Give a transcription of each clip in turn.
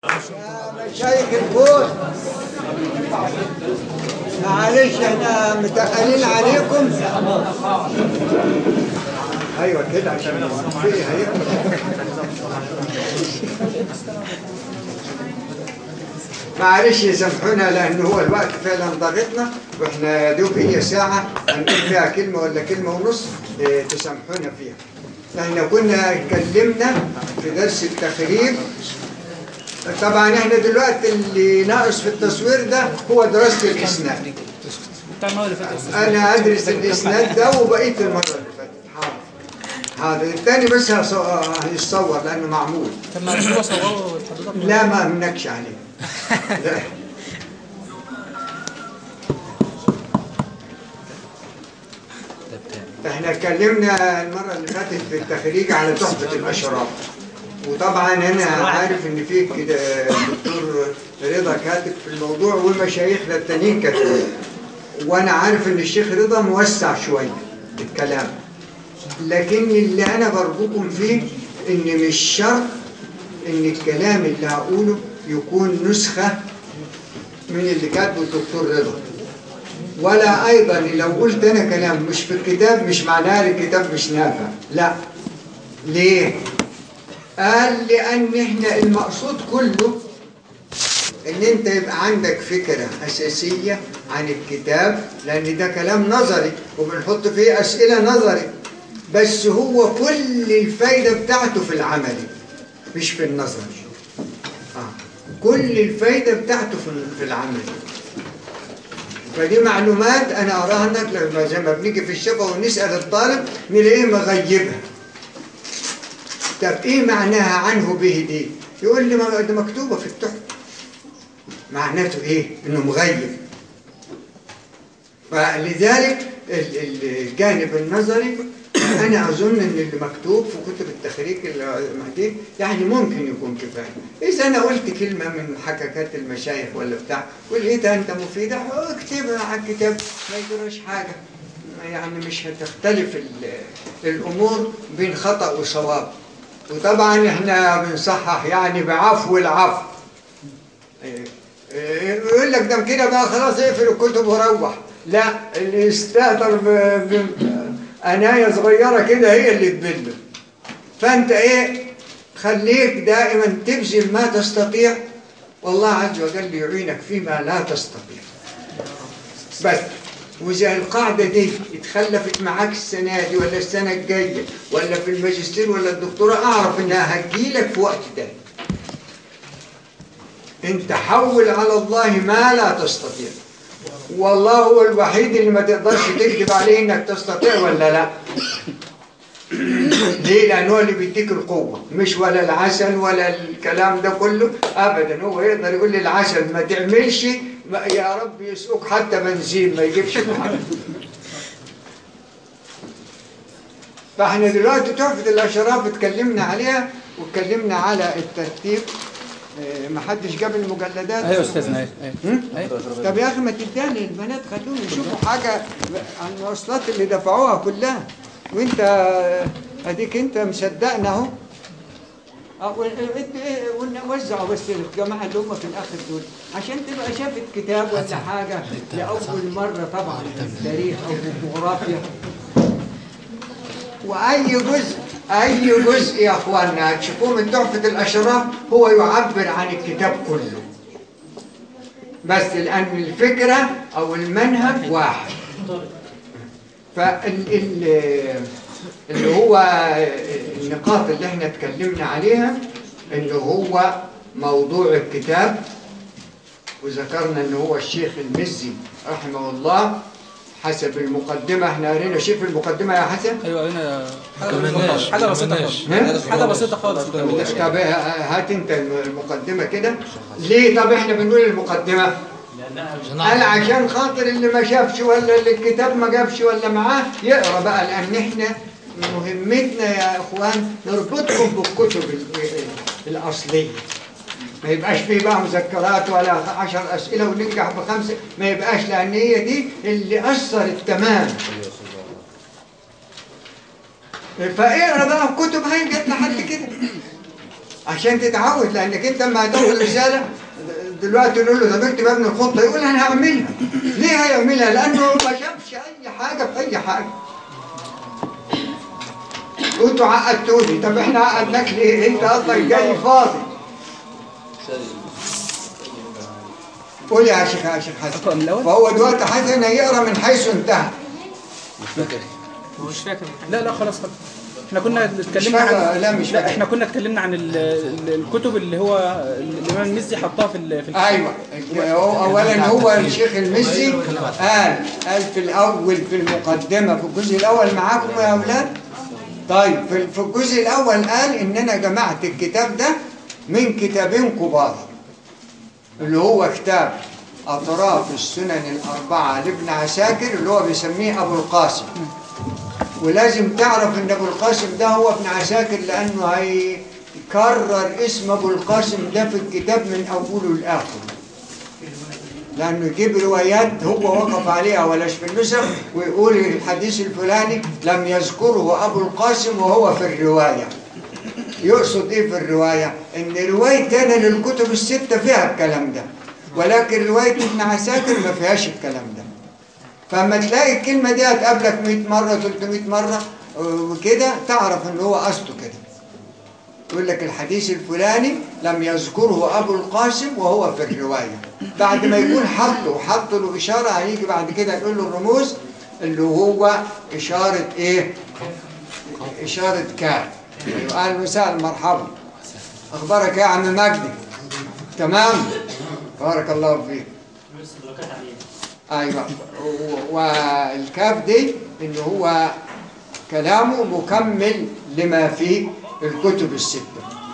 مشايخ الفوز معلش احنا متقلين عليكم ايوه كده عشان في هيقرا معلش يسامحونا لان هو الوقت فعلا ضاغطنا واحنا يا دوب هي ساعه هنقول فيها كلمه ولا كلمه ونص اه، تسامحونا فيها احنا كنا اتكلمنا في درس التخريب طبعا احنا دلوقتي اللي ناقص في التصوير ده هو دراسه الاسناد بتاع المره اللي فاتت انا ادرس الاسناد ده وبقيه المره اللي فاتت حاضر حاضر الثاني بس هص- هيتصور لانه معمول طب ما هو صوره حضرتك لا ما امنكش عليه لا. احنا اتكلمنا المره اللي فاتت في التخريج على تحفه الاشراف وطبعا انا عارف ان في كده الدكتور رضا كاتب في الموضوع ومشايخنا التانيين كاتبين وانا عارف ان الشيخ رضا موسع شويه الكلام لكن اللي انا برجوكم فيه ان مش شرط ان الكلام اللي هقوله يكون نسخه من اللي كاتبه الدكتور رضا ولا ايضا لو قلت انا كلام مش في الكتاب مش معناه الكتاب مش نافع لا ليه قال لان احنا المقصود كله ان انت يبقى عندك فكرة اساسية عن الكتاب لان ده كلام نظري وبنحط فيه اسئلة نظري بس هو كل الفايدة بتاعته في العملي مش في النظري آه. كل الفايدة بتاعته في في العملي فدي معلومات انا اراها انك لما زي ما بنيجي في الشفا ونسال الطالب نلاقيه مغيبها طب ايه معناها عنه به دي يقول لي ما ده مكتوبه في التحفه معناته ايه انه مغيب فلذلك ال- ال- الجانب النظري انا اظن ان اللي مكتوب في كتب التخريج المهدي يعني ممكن يكون كفايه اذا انا قلت كلمه من حكاكات المشايخ ولا بتاع ولقيتها انت مفيده اكتبها على الكتاب ما يجراش حاجه يعني مش هتختلف ال- الامور بين خطا وصواب وطبعا احنا بنصحح يعني بعفو العفو إيه، إيه، يقول لك ده كده بقى خلاص اقفل الكتب وروح لا اللي يستهتر ب- ب- عناية صغيرة كده هي اللي تبله فانت ايه خليك دائما تبذل ما تستطيع والله عز وجل يعينك فيما لا تستطيع بس وإذا القاعدة دي اتخلفت معاك السنة دي ولا السنة الجاية ولا في الماجستير ولا الدكتوراه أعرف إنها هتجيلك في وقت تاني انت حول على الله ما لا تستطيع والله هو الوحيد اللي ما تقدرش تكذب عليه انك تستطيع ولا لا ليه لان هو اللي بيديك القوه مش ولا العسل ولا الكلام ده كله ابدا هو يقدر يقول لي العسل ما تعملش ما- يا رب يسقوك حتى بنزين ما يجيبش معاك فاحنا دلوقتي تحفه الاشراف اتكلمنا عليها واتكلمنا على الترتيب اه، ما حدش جاب المجلدات ايوه استاذنا ايوه ايوه هم؟ ايوه طب يا اخي ما تداني البنات خلوهم يشوفوا حاجه عن المواصلات اللي دفعوها كلها وانت اديك انت مصدقنا اهو اه، و- اد- اه، ونوزعوا بس الجماعه اللي هم في الاخر دول عشان تبقى شافت كتاب ولا حاجه لاول مره طبعا في التاريخ او في الجغرافيا واي جزء اي جزء يا اخواننا هتشوفوه من تحفه الاشراف هو يعبر عن الكتاب كله بس لأن الفكرة أو المنهج واحد فال اللي هو النقاط اللي احنا اتكلمنا عليها اللي هو موضوع الكتاب وذكرنا ان هو الشيخ المزي رحمه الله حسب المقدمة احنا قرينا شيء في المقدمة يا حسن ايوه هنا حاجه كملناش، حاجه بسيطه كملناش. خالص حاجه بسيطه خالص طب هات انت المقدمة كده ليه طب احنا بنقول المقدمة قال عشان خاطر اللي ما شافش ولا اللي الكتاب ما جابش ولا معاه يقرا بقى لان احنا مهمتنا يا اخوان نربطكم بالكتب ال- الاصليه ما يبقاش فيه بقى مذكرات ولا عشر اسئله وننجح بخمسه ما يبقاش لان هي دي اللي اثرت تمام فاقرا بقى الكتب هيجي لحد كده عشان تتعود لانك انت لما هتاخد رساله دلوقتي نقول له طب اكتب يا ابني الخطه يقول انا هعملها ليه هيعملها لانه ما شافش اي حاجه في اي حاجه وانتوا عقدتوني طب احنا عقدناك ليه انت اصلا جاي فاضي قول يا شيخ يا شيخ حسن أقرأ من الأول؟ فهو دلوقتي حسن هيقرا من حيث انتهى هو مش فاكر لا لا خلاص خلاص احنا كنا اتكلمنا فاكر- عن لا، مش لا فاكر. احنا كنا اتكلمنا عن ال- ال- الكتب اللي هو الامام المزي حطها في ال- في الكتاب. ايوه هو اولا هو الشيخ المسي قال قال في الاول في المقدمه في الجزء الاول معاكم يا اولاد طيب في في الجزء الاول قال ان انا جمعت الكتاب ده من كتابين كبار اللي هو كتاب اطراف السنن الاربعه لابن عساكر اللي هو بيسميه ابو القاسم ولازم تعرف ان ابو القاسم ده هو ابن عساكر لانه هيكرر اسم ابو القاسم ده في الكتاب من اوله لاخره لانه يجيب روايات هو وقف عليها ولاش في النسخ ويقول الحديث الفلاني لم يذكره ابو القاسم وهو في الروايه يقصد ايه في الروايه ان روايه انا للكتب السته فيها الكلام ده ولكن روايه ابن عساكر ما فيهاش الكلام ده فلما تلاقي الكلمة دي هتقابلك 100 مرة 300 مرة وكده تعرف ان هو قصده كده يقول لك الحديث الفلاني لم يذكره ابو القاسم وهو في الرواية بعد ما يكون حطه وحط له اشارة هيجي بعد كده يقول له الرموز اللي هو اشارة ايه اشارة كاف ايوه اهلا وسهلا مرحبا اخبارك إيه يا عم مجدي تمام بارك الله فيك ايوه و- والكاف دي ان هو كلامه مكمل لما في الكتب السته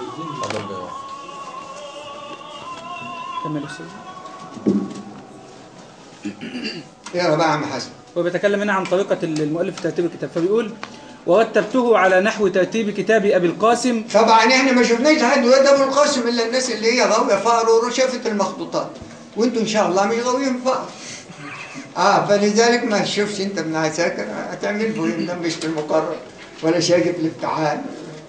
كمل يا أستاذ. اقرا بقى يا عم حسن هو بيتكلم هنا عن طريقة المؤلف في ترتيب الكتاب فبيقول ورتبته على نحو ترتيب كتاب أبي القاسم طبعا احنا ما شفناش لحد دلوقتي ابو القاسم الا الناس اللي هي غاويه فقر وشافت المخطوطات وانتوا ان شاء الله مش غاويين فقر اه فلذلك ما تشوفش انت ابن عساكر هتعمل فيلم ده مش في المقرر ولا شايف الامتحان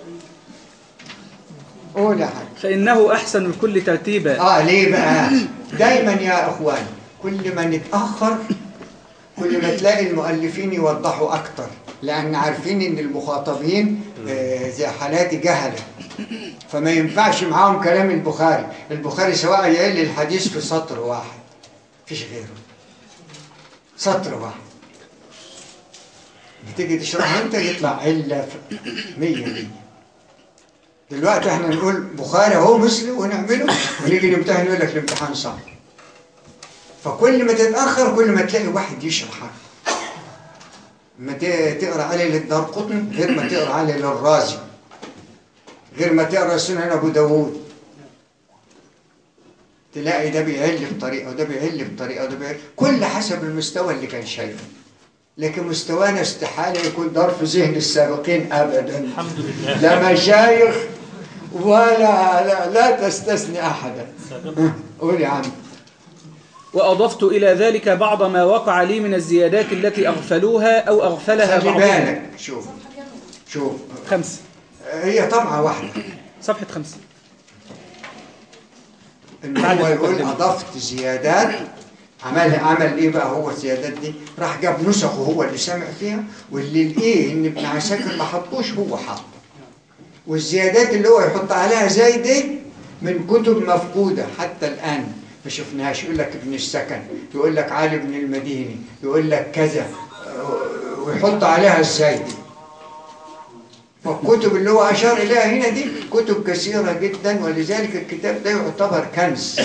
قول يا حاج فإنه أحسن الكل ترتيبا اه ليه بقى دايما يا اخوان كل ما نتاخر كل ما تلاقي المؤلفين يوضحوا اكتر لان عارفين ان المخاطبين آه، زي حالاتي جهله فما ينفعش معاهم كلام البخاري البخاري سواء يقل الحديث في سطر واحد مفيش غيره سطر واحد بتيجي تشرح انت يطلع عله في مية مية دلوقتي احنا نقول بخاري اهو مسلم ونعمله ونيجي نمتحن يقول لك الامتحان صعب فكل ما تتاخر كل ما تلاقي واحد يشرح ما ت- تقرا عليه للدار قطن غير ما تقرا عليه للرازي غير ما تقرا سنن ابو داوود تلاقي ده بيعل بطريقه وده بيعل بطريقه وده بيعل كل حسب المستوى اللي كان شايفه لكن مستوانا استحاله يكون دار في ذهن السابقين ابدا الحمد لله لا مشايخ ولا لا, لا تستثني احدا قول يا عم وأضفت إلى ذلك بعض ما وقع لي من الزيادات التي أغفلوها أو أغفلها خلي بعضهم بالك شوف شوف خمس هي طبعة واحدة صفحة خمسة ان بعد هو يقول المقدمة. اضفت زيادات عمل عمل ايه بقى هو الزيادات دي راح جاب نسخه هو اللي سمع فيها واللي لقيه ان ابن عساكر ما حطوش هو حط والزيادات اللي هو يحط عليها زي دي من كتب مفقودة حتى الآن ما شفناهاش يقول لك ابن السكن يقول لك علي بن المديني يقول لك كذا آه، ويحط عليها ازاي دي فالكتب اللي هو أشار إليها هنا دي كتب كثيرة جدا ولذلك الكتاب ده يعتبر كنز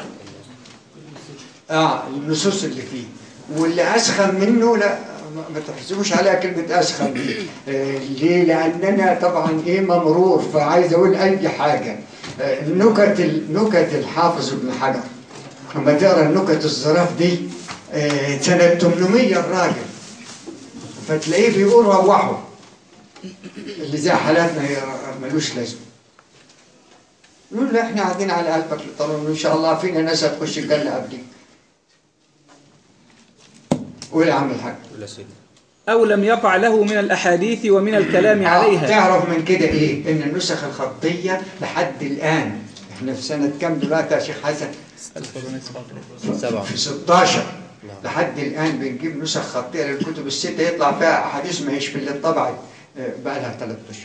اه النصوص اللي فيه واللي أسخن منه لا ما- ما تحسبوش عليها كلمة أسخن دي آه ليه؟ لأننا طبعا إيه ممرور فعايز أقول أي حاجة آه نكت ال- نكت الحافظ ابن حجر لما تقرا النكت الظراف دي آه سنة 800 الراجل فتلاقيه بيقول روحوا اللي زي حالاتنا هي ملوش لازمه نقول له احنا قاعدين على قلبك للطلب وان شاء الله فينا ناس هتخش الجنه قبليك قول يا عم الحاج ولا سيدي أو لم يقع له من الأحاديث ومن الكلام آه، عليها تعرف من كده ايه ان النسخ الخطيه لحد الان احنا في سنه كام دلوقتي يا شيخ حسن سبعة في 16 لحد الان بنجيب نسخ خطيه للكتب السته يطلع فيها احاديث ما هيش في اللي اتطبعت آه، بقى لها ثلاث اشهر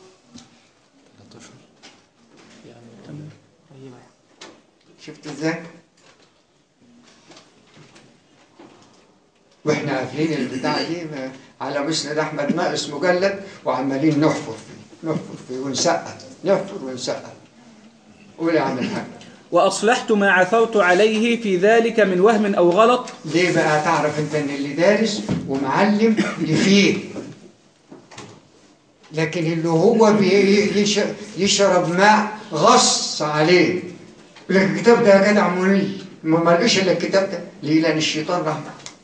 شفت ازاي؟ واحنا قافلين البتاع دي م- على مسند احمد ناقص مجلد وعمالين نحفر فيه نحفر فيه ونسقف نحفر ونسقف قول يا عم الحاج وأصلحت ما عثرت عليه في ذلك من وهم أو غلط ليه بقى تعرف انت ان اللي دارس ومعلم يفيد لكن اللي هو بي- يش- يشرب ماء غص عليه يقول لك الكتاب ده يا جدع ممل ما مالوش الا الكتاب ده ليه لان الشيطان راح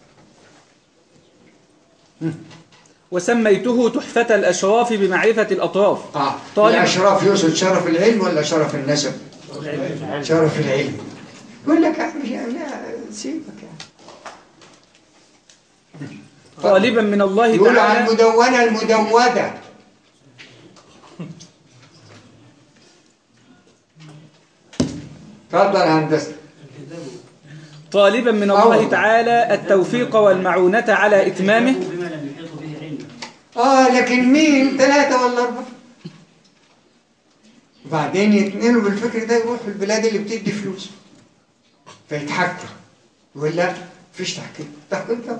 وسميته تحفة الأشراف بمعرفة الأطراف اه طالب- الاشراف يقصد شرف العلم ولا شرف النسب؟ شرف العلم يقول لك يا عم لا سيبك يعني طالبا من الله يقول عن تعالى المدونة المدودة تفضل يا هندسة طالبا من أوه. الله تعالى التوفيق والمعونة على إتمامه بما لم يحيط به علما اه لكن مين ثلاثة ولا أربعة وبعدين يتنقلوا بالفكر ده يروحوا البلاد اللي بتدي فلوس فيتحكم يقول لا مفيش تحكيم تحكيم طبعا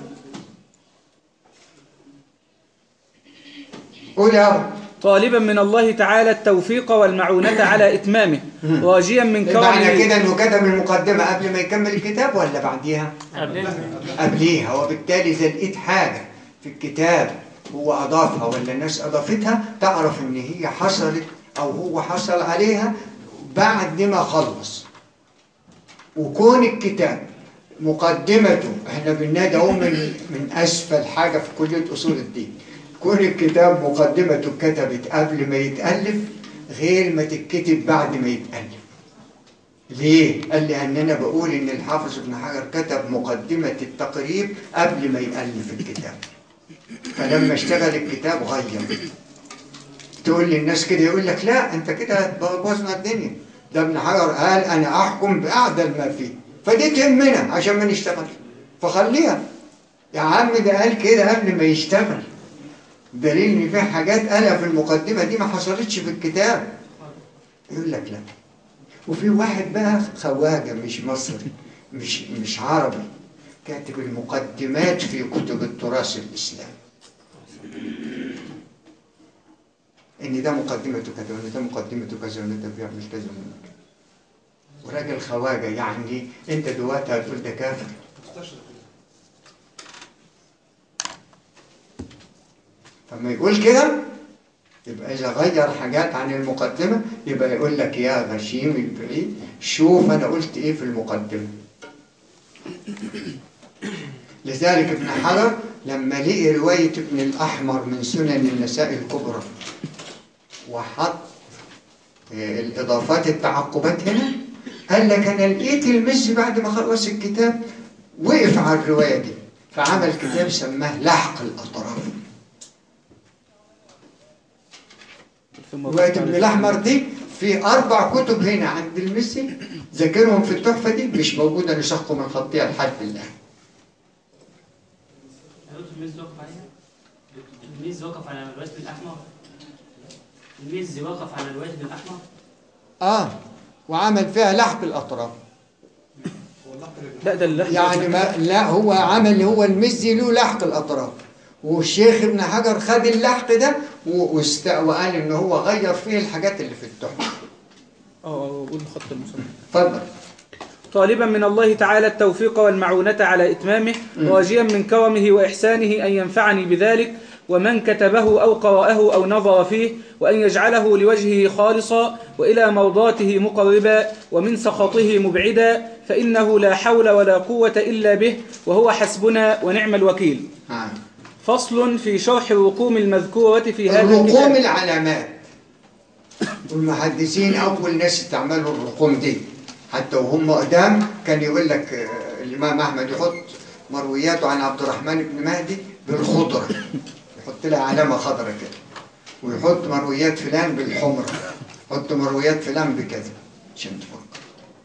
قول يا رب طالبا من الله تعالى التوفيق والمعونة على إتمامه راجيا من معنى كرمه كده انه كتب المقدمة قبل ما يكمل الكتاب ولا بعديها؟ قبليها وبالتالي إذا لقيت حاجة في الكتاب هو أضافها ولا الناس أضافتها تعرف إن هي حصلت أو هو حصل عليها بعد ما خلص وكون الكتاب مقدمته احنا بننادي اهو من من اسفل حاجه في كليه اصول الدين كون الكتاب مقدمته اتكتبت قبل ما يتالف غير ما تتكتب بعد ما يتالف ليه؟ قال لي أن أنا بقول إن الحافظ ابن حجر كتب مقدمة التقريب قبل ما يألف الكتاب فلما اشتغل الكتاب غير تقول للناس كده يقول لك لا أنت كده بوظنا الدنيا ده ابن حجر قال أنا أحكم بأعدل ما فيه فدي تهمنا عشان ما نشتغل فخليها يا عم ده قال كده قبل ما يشتغل دليل ان في حاجات قالها في المقدمه دي ما حصلتش في الكتاب يقول لك لا وفي واحد بقى خواجه مش مصري مش مش عربي كاتب المقدمات في كتب التراث الاسلامي ان ده مقدمته كذا وان ده مقدمته كذا وان ده بيعمل كذا وان ده كذا وراجل خواجه يعني انت دلوقتي هتقول ده كافر فما يقول كده يبقى إذا غير حاجات عن المقدمة يبقى يقول لك يا غشيم البعيد شوف أنا قلت إيه في المقدمة لذلك ابن حجر لما لقي رواية ابن الأحمر من سنن النساء الكبرى وحط آه، الإضافات التعقبات هنا قال لك أنا لقيت المزي بعد ما خلص الكتاب وقف على الرواية دي فعمل كتاب سماه لحق الأطراف في موضوع رواية ابن الأحمر دي في أربع كتب هنا عند المسي ذاكرهم في التحفة دي مش موجودة نسخهم من خطية لحد الآن التلميذ وقف عليها التلميذ وقف على رواية ابن الأحمر التلميذ وقف على رواية ابن الأحمر آه وعمل فيها لحق الأطراف لا ده اللحظة يعني ما لا هو عمل هو المزي له لحق الأطراف والشيخ ابن حجر خد اللحق ده و- واست- وقال إن هو غير فيه الحاجات اللي في التحفة اه اه قول خط المصنف اتفضل طالبا من الله تعالى التوفيق والمعونة على إتمامه راجيا من كرمه وإحسانه أن ينفعني بذلك ومن كتبه أو قرأه أو نظر فيه وأن يجعله لوجهه خالصا وإلى مرضاته مقربا ومن سخطه مبعدا فإنه لا حول ولا قوة إلا به وهو حسبنا ونعم الوكيل آه. فصل في شرح الرقوم المذكورة في هذا الرقوم الكتاب العلامات والمحدثين أول ناس استعملوا الرقوم دي حتى وهم قدام كان يقول لك آه، الإمام أحمد يحط مروياته عن عبد الرحمن بن مهدي بالخضرة يحط لها علامة خضرة كده ويحط مرويات فلان بالحمرة يحط مرويات فلان بكذا عشان تفكر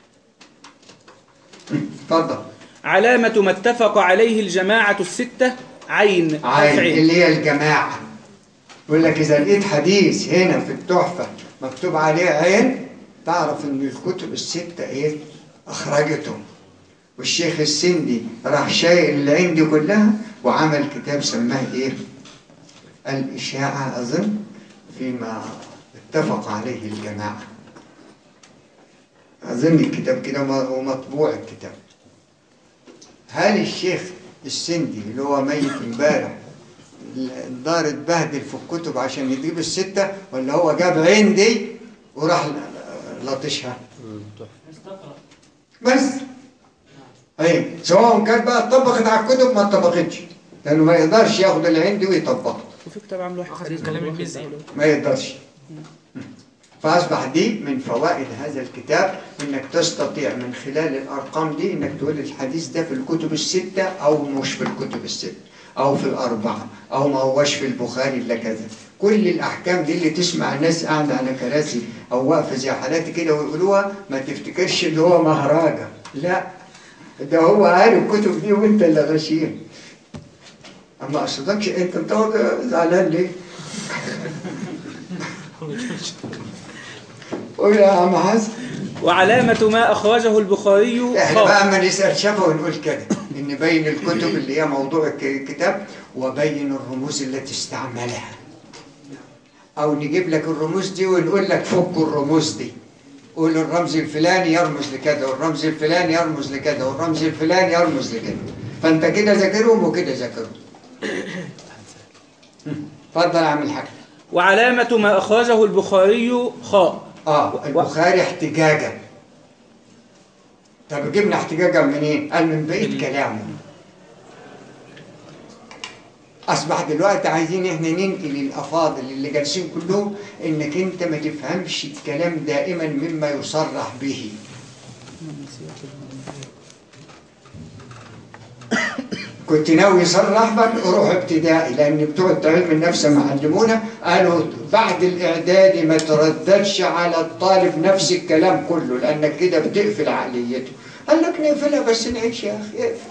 اتفضل علامة ما اتفق عليه الجماعة الستة عين عين رفع اللي هي الجماعة يقول لك إذا لقيت حديث هنا في التحفة مكتوب عليه عين تعرف إن الكتب الستة إيه أخرجته والشيخ السندي راح شايل العين دي كلها وعمل كتاب سماه إيه الإشاعة أظن فيما اتفق عليه الجماعة أظن الكتاب كده م- ومطبوع الكتاب هل الشيخ السندي اللي هو ميت امبارح الدار اتبهدل في الكتب عشان يجيب الستة ولا هو جاب عين دي وراح لطشها استقرأ بس اي سواء كانت بقى اتطبقت على الكتب ما اتطبقتش لانه ما يقدرش ياخد العين دي ويطبقها وفي كتاب عامله واحد أخذ تقريبا الكلام واخد المزي. دولة. ما يقدرش فأصبح دي من فوائد هذا الكتاب إنك تستطيع من خلال الأرقام دي إنك تقول الحديث ده في الكتب الستة أو مش في الكتب الستة أو في الأربعة أو ما هوش في البخاري إلا كذا كل الأحكام دي اللي تسمع الناس قاعدة على كراسي أو واقفة زي حالاتي كده ويقولوها ما تفتكرش اللي هو مهراجة لا ده هو قال الكتب دي وأنت اللي غشيم أما أقصدكش أنت بتقعد زعلان ليه؟ قول يا عم حسن وعلامة ما أخرجه البخاري احنا خاء بقى اما نسال شفا ونقول كده ان بين الكتب اللي هي موضوع الك- الكتاب وبين الرموز التي استعملها او نجيب لك الرموز دي ونقول لك فك الرموز دي قول الرمز الفلاني يرمز لكذا والرمز الفلاني يرمز لكذا والرمز الفلاني يرمز لكذا فانت كده ذاكرهم وكده ذاكرهم اتفضل يا عم الحاج وعلامة ما أخرجه البخاري خاء اه البخاري احتجاجا طب جبنا احتجاجا منين؟ قال من بقية كلامه أصبح دلوقتي عايزين إحنا ننقل الأفاضل اللي جالسين كلهم إنك أنت ما تفهمش الكلام دائما مما يصرح به كنت ناوي يصرح بك روح ابتدائي لان بتوع علم النفس ما علمونا قالوا بعد الاعدادي ما ترددش على الطالب نفس الكلام كله لانك كده بتقفل عقليته قال لك نقفلها بس نعيش يا اخي اقفل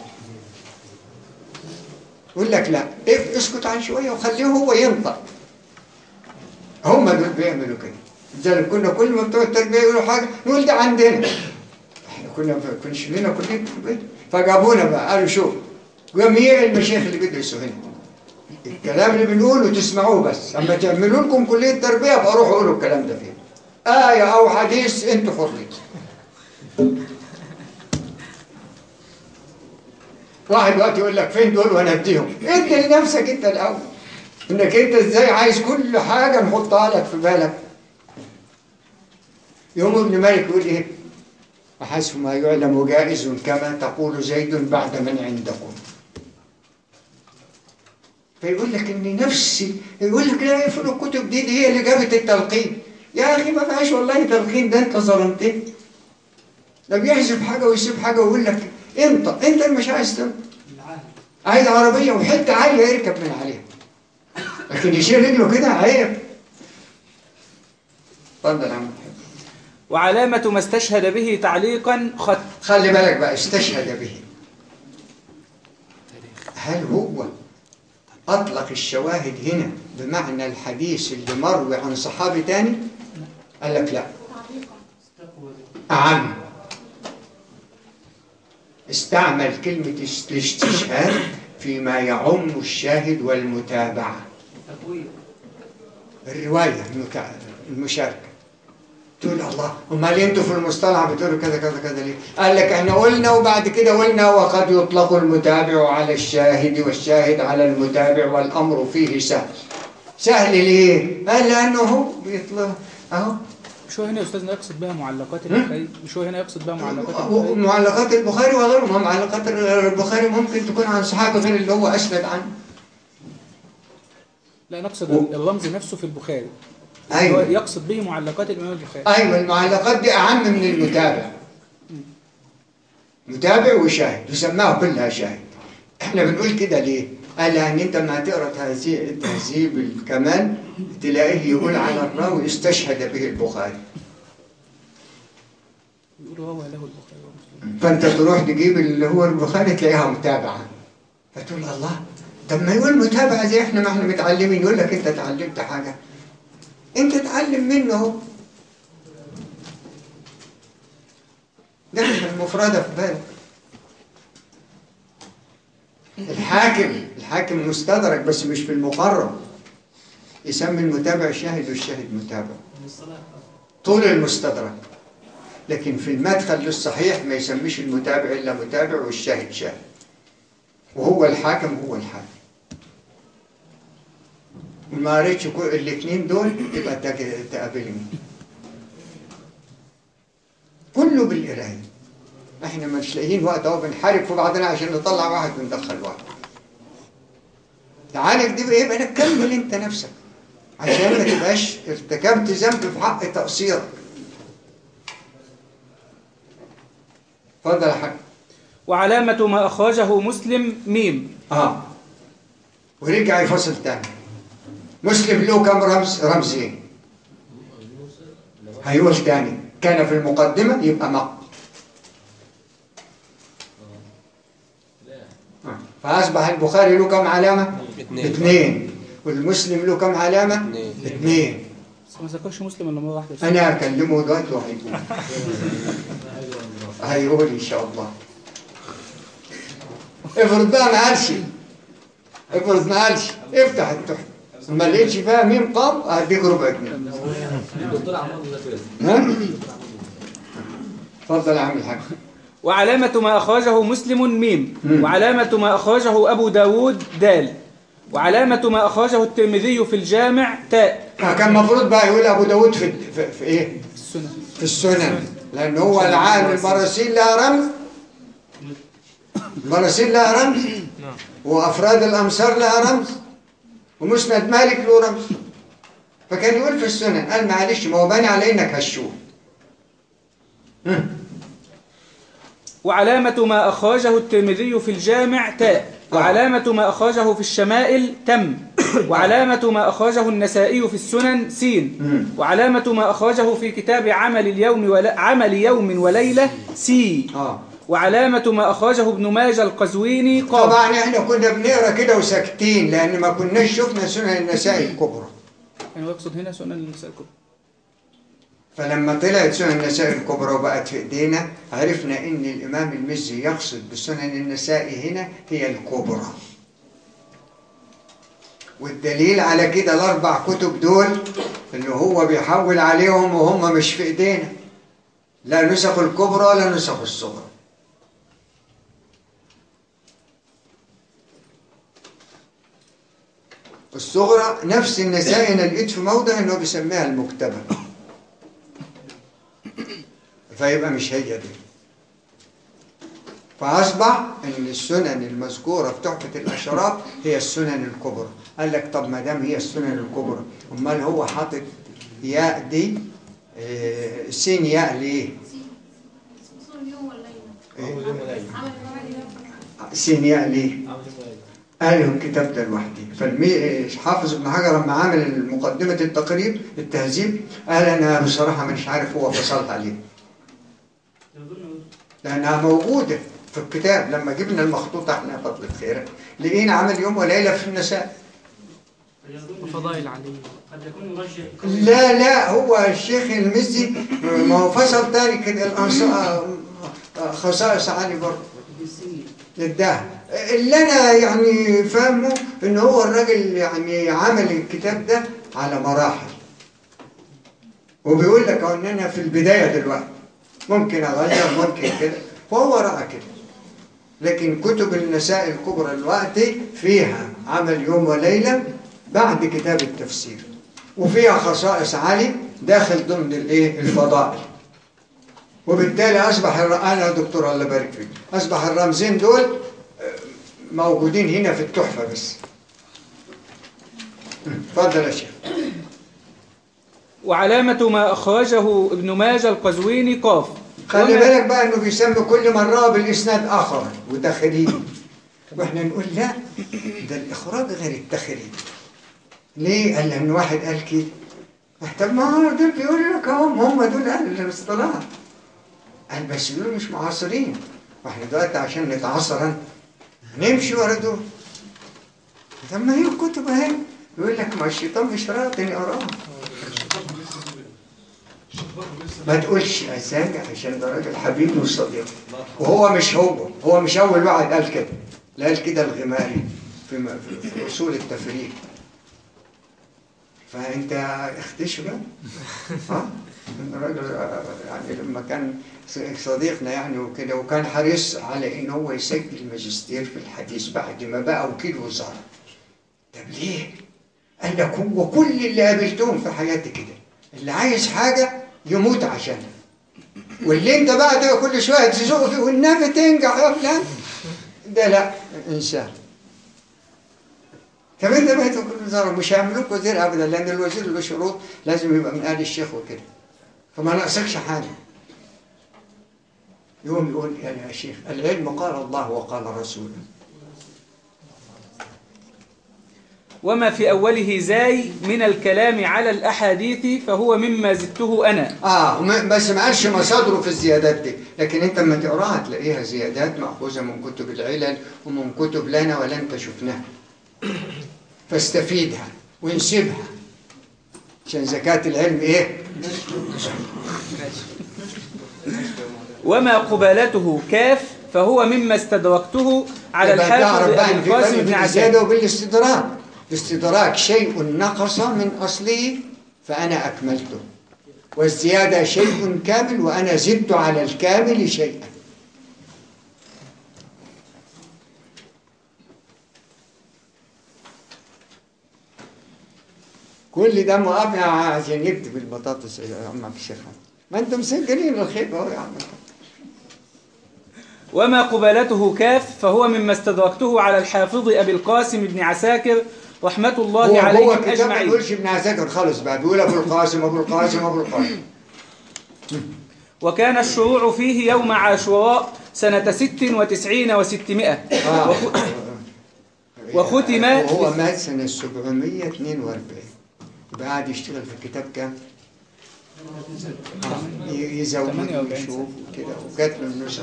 يقول لك لا اقف اسكت عن شويه وخليه هو ينطق هم دول بيعملوا كده لذلك كنا كل ما بتوع التربيه يقولوا حاجه نقول ده عندنا احنا كنا ما كناش لنا كليه تربيه فجابونا بقى قالوا شوف جميع المشايخ اللي بيدرسوا هنا الكلام اللي بنقوله تسمعوه بس اما تعملوا لكم كليه تربيه ابقى روحوا قولوا الكلام ده فين ايه او حديث انتوا حرين واحد وقت يقول لك فين دول وانا اديهم ادي لنفسك انت الاول انك انت ازاي عايز كل حاجه نحطها لك في بالك يوم ابن مالك يقول ايه وحسب ما يعلم جائز كما تقول زيد بعد من عندكم فيقول لك ان نفسي يقول لك لا يقفل الكتب دي, دي هي اللي جابت التلقين يا اخي ما فيهاش والله تلقين ده انت ظلمتني ده بيحذف حاجه ويسيب حاجه ويقول لك انطق انت اللي مش عايز تنطق العهد عايز عربيه وحته عاليه يركب من عليها لكن يشيل رجله كده عيب اتفضل يا عم الحاج. وعلامة ما استشهد به تعليقا خط خلي بالك بقى استشهد به هل هو أطلق الشواهد هنا بمعنى الحديث اللي مروي عن صحابي تاني قال لك لا استقوى أعم استعمل كلمة الاستشهاد فيما يعم الشاهد والمتابعة تقوية الرواية المتع- المشاركة تقول الله امال انتوا في المصطلح بتقولوا كذا كذا كذا ليه؟ قال لك احنا قلنا وبعد كده قلنا وقد يطلق المتابع على الشاهد والشاهد على المتابع والامر فيه سهل. سهل ليه؟ قال لانه هو بيطلق اهو مش هو هنا يا أستاذنا يقصد بها معلقات البخاري مش هو هنا يقصد بها معلقات البخاري معلقات البخاري وغيرهم معلقات البخاري ممكن تكون عن صحابي غير اللي هو اسند عنه. لا نقصد و- اللفظ نفسه في البخاري أيوة. هو يقصد به معلقات الإمام البخاري ايوه المعلقات دي اعم من المتابع متابع وشاهد وسماها كلها شاهد احنا بنقول كده ليه قال لأن أنت لما تقرأ تهذيب تهذيب الكمال تلاقيه يقول على الراوي استشهد به البخاري يقولوا هو له البخاري ومسلم. فأنت تروح تجيب اللي هو البخاري تلاقيها متابعة فتقول الله طب ما يقول متابعة زي احنا ما احنا متعلمين يقول لك أنت اتعلمت حاجة أنت اتعلم منه اهو ده مش المفردة في بالك الحاكم الحاكم مستدرك بس مش في المقرر يسمي المتابع شاهد والشاهد متابع طول المستدرك لكن في المدخل للصحيح ما يسميش المتابع إلا متابع والشاهد شاهد وهو الحاكم هو الحاكم ما قريتش الاثنين دول تبقى تج- تقابلني كله بالقرايه احنا مش لاقيين وقت اهو بنحارب في بعضنا عشان نطلع واحد وندخل واحد تعالج دي بقى يبقى كمل انت نفسك عشان ما تبقاش ارتكبت ذنب في حق تقصيرك اتفضل يا حاج وعلامة ما أخرجه مسلم ميم اه ورجع يفصل تاني مسلم له كم رمز رمزين هيقول تاني كان في المقدمة يبقى مق آه. فأصبح البخاري له كم علامة؟ اثنين. اثنين والمسلم له كم علامة؟ اثنين. اثنين بس ما ذكرش مسلم إلا مرة واحدة بس. أنا أكلمه دلوقتي وهيقول هيقول إن شاء الله افرض بقى ما قالش افرض ما قالش افتح التحفة ما لقيتش فيها ميم قام هديك ربع جنيه ها؟ اتفضل يا عم الحاج وعلامة ما أخرجه مسلم ميم مم. وعلامة ما أخرجه أبو داود دال وعلامة ما أخرجه الترمذي في الجامع تاء كان المفروض بقى يقول ابو داود في, في, في ايه السنة في السنن لان هو العالم المراسيل لها رمز المراسيل لها رمز وافراد الامصار لها رمز ومسند مالك له رمز فكان يقول في السنن قال معلش ما هو باني على انك هشوف وعلامة ما أخرجه الترمذي في الجامع تاء وعلامة ما أخرجه في الشمائل تم وعلامة ما أخرجه النسائي في السنن سين مم. وعلامة ما أخرجه في كتاب عمل اليوم ولا عمل يوم وليلة سي اه وعلامة ما أخرجه ابن ماجه القزويني قال طبعا احنا كنا بنقرا كده وساكتين لان ما كناش شفنا سنن النسائي الكبرى يعني هو يقصد هنا سنن النساء الكبرى فلما طلعت سنن النسائي الكبرى وبقت في ايدينا عرفنا ان الامام المزي يقصد بسنن النسائي هنا هي الكبرى والدليل على كده الاربع كتب دول اللي هو بيحول عليهم وهم مش في ايدينا لا نسخ الكبرى ولا نسخ الصغرى الصغرى نفس النسائي انا لقيت في موضع انه بيسميها المكتبه فيبقى مش هي دي فأصبح أن السنن المذكورة في تحفة الأشراف هي السنن الكبرى قال لك طب ما دام هي السنن الكبرى أمال هو حاطط ياء دي آه، سين ياء ليه؟ صوم اليوم والليلة إيه؟ عمل المواعيد سين ياء ليه؟ قال له الكتاب ده لوحده فالحافظ ابن حجر لما عمل مقدمة التقريب التهذيب قال أنا بصراحة مش عارف هو فصلت عليه لأنها موجودة في الكتاب لما جبنا المخطوطة احنا فضل خير لقينا عمل يوم وليلة في النساء فضائل علي قد يكون مرجع لا لا هو الشيخ المزي ما هو فصل تاني كده الأنص- خصائص علي برضه اداها اللي انا يعني فاهمه ان هو الراجل يعني عمل الكتاب ده على مراحل وبيقول لك ان انا في البدايه دلوقتي ممكن اغير ممكن كده وهو راى كده لكن كتب النساء الكبرى دلوقتي فيها عمل يوم وليله بعد كتاب التفسير وفيها خصائص علي داخل ضمن الايه الفضائل وبالتالي اصبح الر- انا يا دكتور الله يبارك فيك اصبح الرمزين دول آه، موجودين هنا في التحفه بس اتفضل يا شيخ وعلامة ما أخرجه ابن ماجه القزويني قاف خلي وما- بالك بقى انه بيسمي كل مره بالاسناد اخر وده خليل واحنا نقول لا ده الاخراج غير التخريج ليه؟ قال لان واحد قال كده طب ما هو دول بيقولوا لك هم هم دول اهل الاصطلاح قال بس دول مش معاصرين واحنا دلوقتي عشان نتعاصر أنت، نمشي ورا دول طب ما هي الكتب اهي يقول لك ما الشيطان مش راضي يقراها ما تقولش اسامي عشان ده راجل حبيبي وصديقي وهو مش هو هو مش اول واحد قال كده لا قال كده الغماري في, م- في, في اصول التفريق فانت اختش بقى ها الراجل آه، يعني لما كان صديقنا يعني وكده وكان حريص على ان هو يسجل ماجستير في الحديث بعد ما بقى وكيل وزاره طب ليه؟ قال لك هو كل اللي قابلتهم في حياتي كده اللي عايز حاجه يموت عشانها واللي انت بقى ده كل شويه تزوق فيه والنبي تنجح يا فلان ده لا انسان طب انت بقيت كل وزاره مش هيعملوك وزير ابدا لان الوزير له شروط لازم يبقى من اهل الشيخ وكده فما ناقصكش حاجه يقوم يقول يا شيخ العلم قال الله وقال رسوله وما في أوله زاي من الكلام على الأحاديث فهو مما زدته أنا اه وما- بس ما قالش مصادره في الزيادات دي لكن انت لما تقراها تلاقيها زيادات مأخوذة من كتب العلل ومن كتب لنا ولا انت شفناها فاستفيدها وانسبها عشان زكاة العلم ايه وما قبالته كاف فهو مما استدركته على يبقى الحافظ تعرف بقى أبي ان في القاسم فرق بن بين عساكر الزيادة وبين الاستدراك الاستدراك شيء نقص من أصله فأنا أكملته والزيادة شيء كامل وأنا زدت على الكامل شيئا كل ده موافق عشان يكتب البطاطس يا عم عبد الشيخ ما انتم مسجلين الخير اهو يا عم وما قبالته كاف فهو مما استدركته على الحافظ أبي القاسم بن عساكر رحمة الله هو هو عليهم الكتاب ما أجمعين بيقولش ابن عساكر خالص بقى بيقول ابو القاسم ابو القاسم ابو القاسم وكان الشروع فيه يوم عاشوراء سنة ست وتسعين وستمائة آه. وختم وهو مات سنة 742 يبقى قاعد يشتغل في الكتاب كام؟ آه. ي- يزود 48 ويشوف وكده وجات له النسخ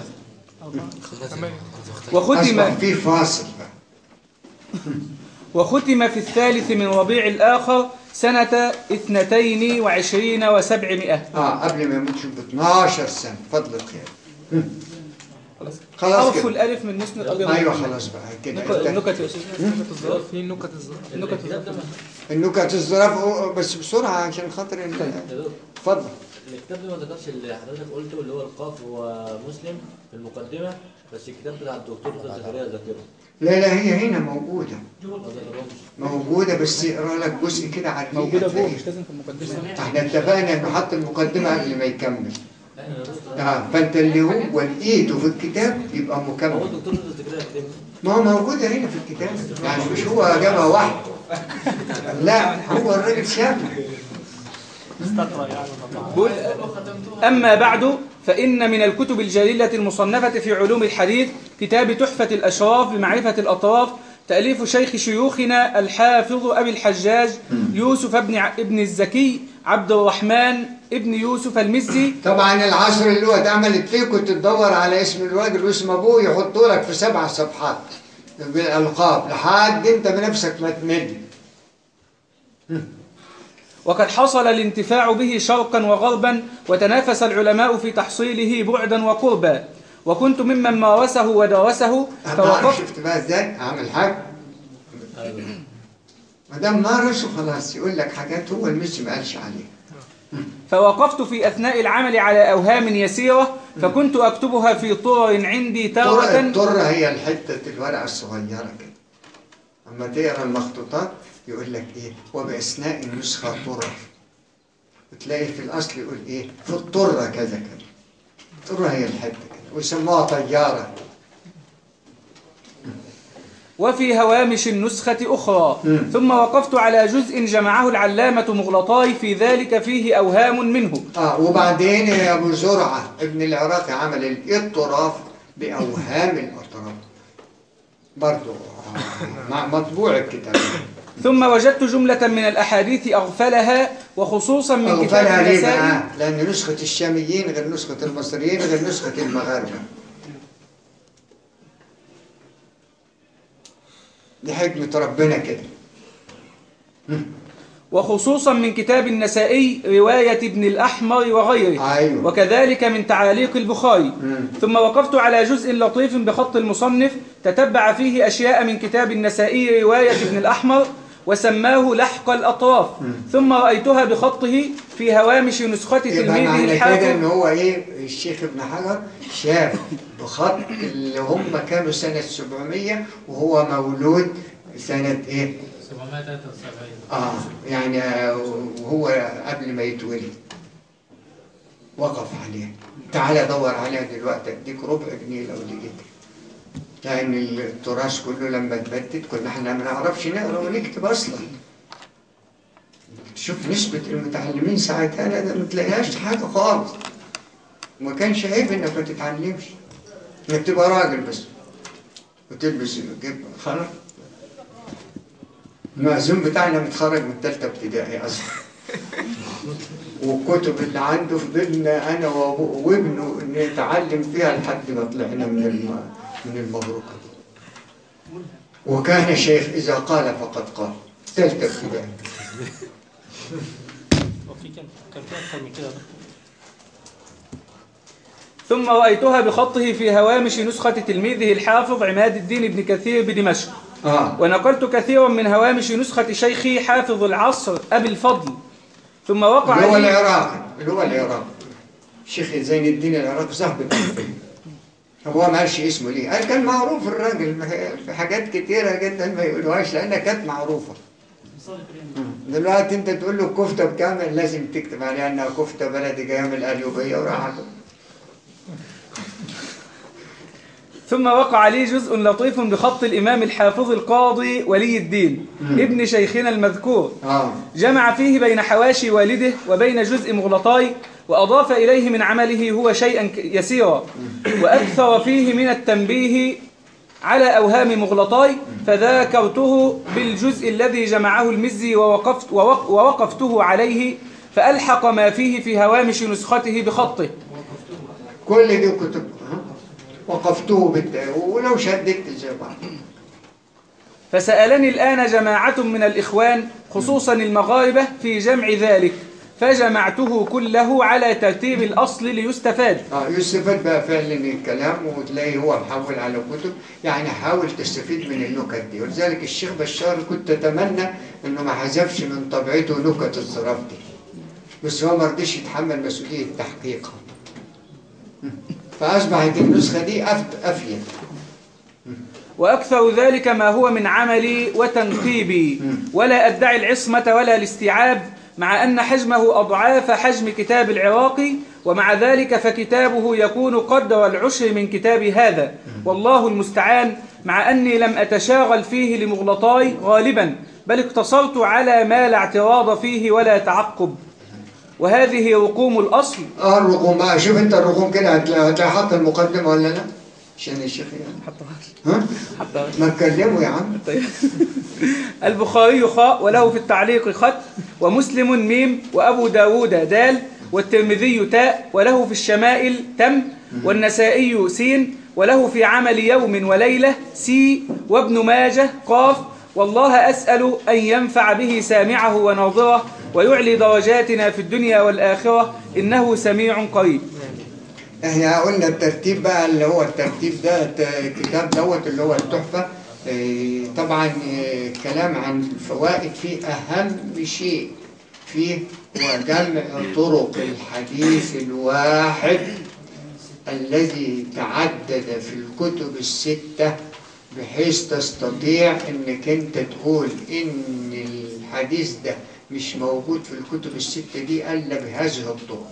وختم أصبح في فاصل بقى وختم في الثالث من ربيع الآخر سنة اثنتين وعشرين وسبعمائة اه قبل ما يموت شوف ب 12 سنة فضل الخير خلاص حرف كده الألف من مسند أبيض ايوه ومحمد. خلاص بقى كده نك- انت- النكت يا أستاذ في نكت الظهر النكت النكت الظراف أو- بس بسرعة عشان خاطر ال- اتفضل الكتاب ده ما ذكرش اللي حضرتك قلته اللي هو القاف هو مسلم في المقدمة بس الكتاب بتاع الدكتور طه زكريا ذاكره لا لا هي هنا موجودة ما ذكرهمش موجودة بس اقرا لك جزء كده على النية موجودة فوق هتلاقيه. مش لازم في المقدمة احنا اتفقنا انه حط المقدمة قبل ما يكمل اه فانت اللي هو لقيته في الكتاب يبقى هو مكمل الدكتور طه زكريا كتبه ما هو موجودة هنا في الكتاب يعني مش هو جابها واحد لا هو الراجل شافها بقول أما بعد فإن من الكتب الجليلة المصنفة في علوم الحديث كتاب تحفة الأشراف بمعرفة الأطراف تأليف شيخ شيوخنا الحافظ أبي الحجاج يوسف ابن ع- ابن الزكي عبد الرحمن ابن يوسف المزي طبعا العصر اللي هو اتعملت فيه كنت تدور على اسم الراجل واسم ابوه يحطوا لك في سبع صفحات بالالقاب لحد انت بنفسك ما تمل وقد حصل الانتفاع به شرقا وغربا وتنافس العلماء في تحصيله بعدا وقربا وكنت ممن مارسه ودرسه أنا فوقفت شفت بقى ازاي اعمل حاجه ما دام مارس خلاص يقول لك حاجات هو المسي ما قالش عليها فوقفت في أثناء العمل على أوهام يسيرة فكنت أكتبها في طرر عندي الطر تارة الطر هي الحته الورقه الصغيره كده اما تقرا المخطوطات يقول لك ايه وباثناء النسخه طرر وتلاقي في الاصل يقول ايه في الطره كذا كذا الطره هي الحته كده ويسموها طياره وفي هوامش النسخة أخرى مم. ثم وقفت على جزء جمعه العلامة مغلطاي في ذلك فيه أوهام منه اه وبعدين يا ابو زرعه ابن العراقي عمل الاضطراف باوهام الاطراف برضو آه، مع- مطبوع الكتاب ثم وجدت جملة من الأحاديث أغفلها وخصوصا من كتاب أغفلها ليه النسائي بقى؟ لأن نسخة الشاميين غير نسخة المصريين غير نسخة المغاربة دي حكمة ربنا كده وخصوصا من كتاب النسائي رواية ابن الأحمر وغيره أيوه وكذلك من تعاليق البخاري مم. ثم وقفت على جزء لطيف بخط المصنف تتبع فيه أشياء من كتاب النسائي رواية ابن الأحمر وسماه لحق الأطراف ثم رأيتها بخطه في هوامش نسخة يبقى تلميذه معنى كده الحافظ ان هو ايه الشيخ ابن حجر شاف بخط اللي هم كانوا سنة 700 وهو مولود سنة ايه 773 اه يعني آه، وهو قبل ما يتولد وقف عليه تعالى دور عليها دلوقتي اديك ربع جنيه لو لقيتها لان التراث كله لما اتبدد كنا احنا ما نعرفش نقرا ونكتب اصلا شوف نسبة المتعلمين ساعتها لا ده ما تلاقيهاش حاجة خالص وما كانش عيب انك ما تتعلمش انك تبقى راجل بس وتلبس جيب خلاص المأذون بتاعنا متخرج من ثالثة ابتدائي أصلا والكتب اللي عنده فضلنا أنا وأبوه وابنه نتعلم فيها لحد ما طلعنا من الم... من المبروكة وكان شيخ إذا قال فقد قال ثالثة ابتدائي وفي كان كان في اكتر من كده ثم رأيتها بخطه في هوامش نسخة تلميذه الحافظ عماد الدين بن كثير بدمشق آه ونقلت كثيرا من هوامش نسخة شيخي حافظ العصر أبي الفضل ثم وقع اللي هو لي العراقي اللي هو العراقي شيخ زين الدين العراقي صاحب الكوفة. هو ما قالش اسمه ليه قال كان معروف الراجل ما هي- في حاجات كتيرة جدا ما يقولوهاش لأنها كانت معروفة مصادر كريم دلوقتي انت تقول له الكفتة بكام لازم تكتب عليها انها كفتة بلدي جاية من القليوبية وراحت ثم وقع لي جزء لطيف بخط الإمام الحافظ القاضي ولي الدين ابن شيخنا المذكور اه جمع فيه بين حواشي والده وبين جزء مغلطاي وأضاف إليه من عمله هو شيئا ك- يسيرا وأكثر فيه من التنبيه على أوهام مغلطاي فذاكرته بالجزء الذي جمعه المزي ووقفت ووق- ووقفته عليه فألحق ما فيه في هوامش نسخته بخطه كل دي كتب ها؟ وقفته بالت... ولو شددت زي بعض فسألني الآن جماعة من الإخوان خصوصا المغاربة في جمع ذلك فجمعته كله على ترتيب الأصل ليستفاد اه يستفاد بقى فعلا الكلام وتلاقي هو محول على كتب يعني حاول تستفيد من النكت دي ولذلك الشيخ بشار كنت اتمنى انه ما حذفش من طبيعته نكت الظراف دي بس هو ما رضيش يتحمل مسؤولية تحقيقها فأصبحت النسخة دي أف- أفيد وأكثر ذلك ما هو من عملي وتنقيبي ولا أدعي العصمة ولا الاستيعاب مع أن حجمه أضعاف حجم كتاب العراقي ومع ذلك فكتابه يكون قدر العشر من كتاب هذا والله المستعان مع أني لم أتشاغل فيه لمغلطاي غالبا بل اقتصرت على ما لا اعتراض فيه ولا تعقب وهذه رقوم الأصل اه الرقوم بقى شوف انت الرقوم كده هتلاقي هتلاقي حاطط المقدمة ولا لا؟ عشان الشيخ يعني ها؟ ما تكلموا يا عم البخاري خاء وله في التعليق خط ومسلم ميم وأبو داود دال والترمذي تاء وله في الشمائل تم والنسائي سين وله في عمل يوم وليلة سي وابن ماجه قاف والله أسأل أن ينفع به سامعه وناظره ويعلي درجاتنا في الدنيا والآخرة إنه سميع قريب احنا قلنا الترتيب بقى اللي هو الترتيب ده الت- الكتاب دوت اللي هو التحفة إيه، طبعا إيه، كلام عن الفوائد فيه أهم شيء فيه هو جمع طرق الحديث الواحد الذي تعدد في الكتب الستة بحيث تستطيع انك انت تقول ان الحديث ده مش موجود في الكتب الستة دي الا بهذه الطرق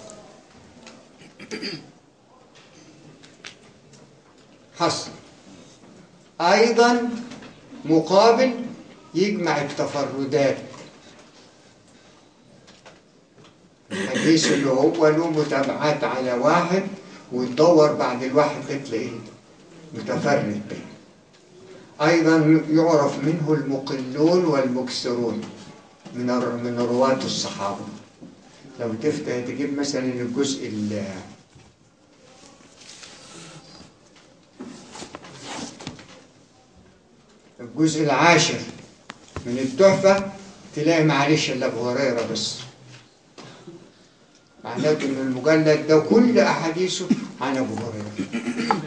حصل أيضا مقابل يجمع التفردات الحديث اللي هو له متابعات على واحد وتدور بعد الواحد ده تلاقيه متفرد به أيضا يعرف منه المقلون والمكسرون من الر- من رواة الصحابة لو تفتح تجيب مثلا الجزء ال الجزء العاشر من التحفة تلاقي معلش إلا أبو هريرة بس معناته إن المجلد ده كل أحاديثه عن أبو هريرة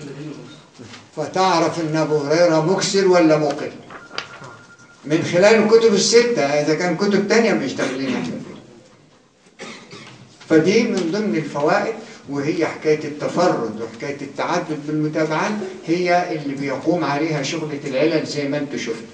فتعرف إن أبو هريرة مكسر ولا مقل من خلال الكتب الستة إذا كان كتب تانية مش داخلين إحنا فيها فدي من ضمن الفوائد وهي حكاية التفرد وحكاية التعدد بالمتابعات هي اللي بيقوم عليها شغلة العلل زي ما انتم شفتوا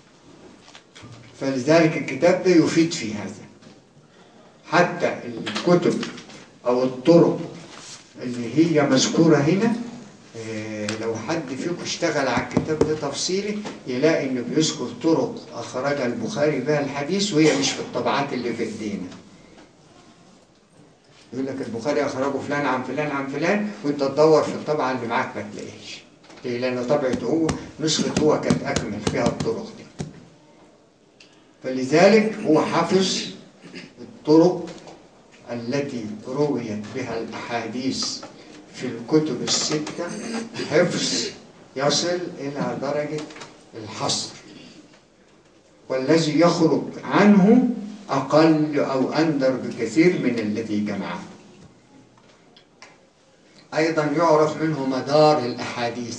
فلذلك الكتاب ده يفيد في هذا حتى الكتب أو الطرق اللي هي مذكورة هنا آه، لو حد فيكم اشتغل على الكتاب ده تفصيلي يلاقي انه بيذكر طرق اخرجها البخاري بها الحديث وهي مش في الطبعات اللي في ايدينا يقول لك البخاري اخرجه فلان عن فلان عن فلان وانت تدور في الطبعه اللي معاك ما تلاقيش ليه؟ لان طبعته هو نسخه هو كانت اكمل فيها الطرق دي فلذلك هو حافظ الطرق التي رويت بها الاحاديث في الكتب الستة حفظ يصل إلى درجة الحصر والذي يخرج عنه أقل أو أندر بكثير من الذي جمعه أيضا يعرف منه مدار الأحاديث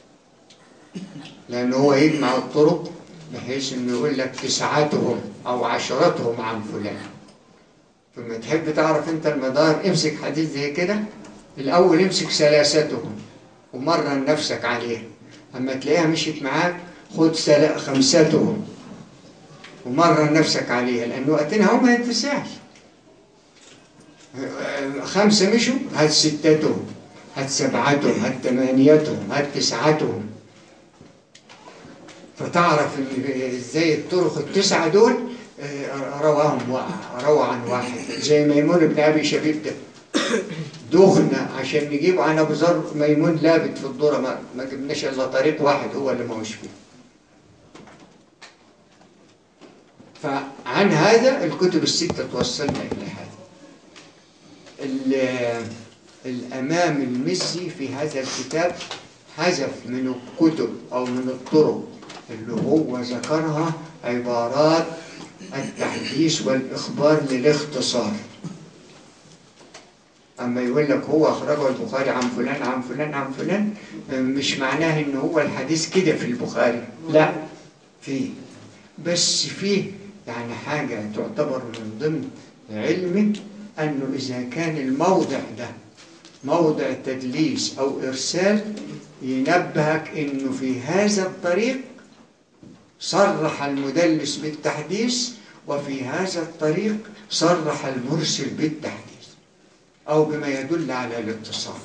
لأنه هو يجمع الطرق بحيث أنه يقول لك تسعتهم أو عشرتهم عن فلان فلما تحب تعرف أنت المدار امسك حديث زي كده الأول امسك ثلاثتهم ومرن نفسك عليها أما تلاقيها مشيت معاك خد سلا- خمستهم ومرن نفسك عليها لأن وقتنا هم ما يتسعش خمسة مشوا هات ستتهم هات سبعتهم هات ثمانيتهم هات تسعتهم فتعرف إن ازاي الطرق التسعة دول آه، رواهم وا- روى عن واحد زي ميمون بن ابي شبيب ده دغنا عشان نجيب عن ابو ذر ميمون لابت في الذره ما, ما جبناش الا طريق واحد هو اللي ما هوش فيه فعن هذا الكتب الستة توصلنا إلى هذا ال- الأمام المزي في هذا الكتاب حذف من الكتب أو من الطرق اللي هو ذكرها عبارات التحديث والإخبار للاختصار أما يقول لك هو أخرجه البخاري عن فلان عن فلان عن فلان مش معناه إن هو الحديث كده في البخاري لا فيه بس فيه يعني حاجة تعتبر من ضمن علمه أنه إذا كان الموضع ده موضع تدليس أو إرسال ينبهك أنه في هذا الطريق صرح المدلس بالتحديث وفي هذا الطريق صرح المرسل بالتحديث أو بما يدل على الاتصال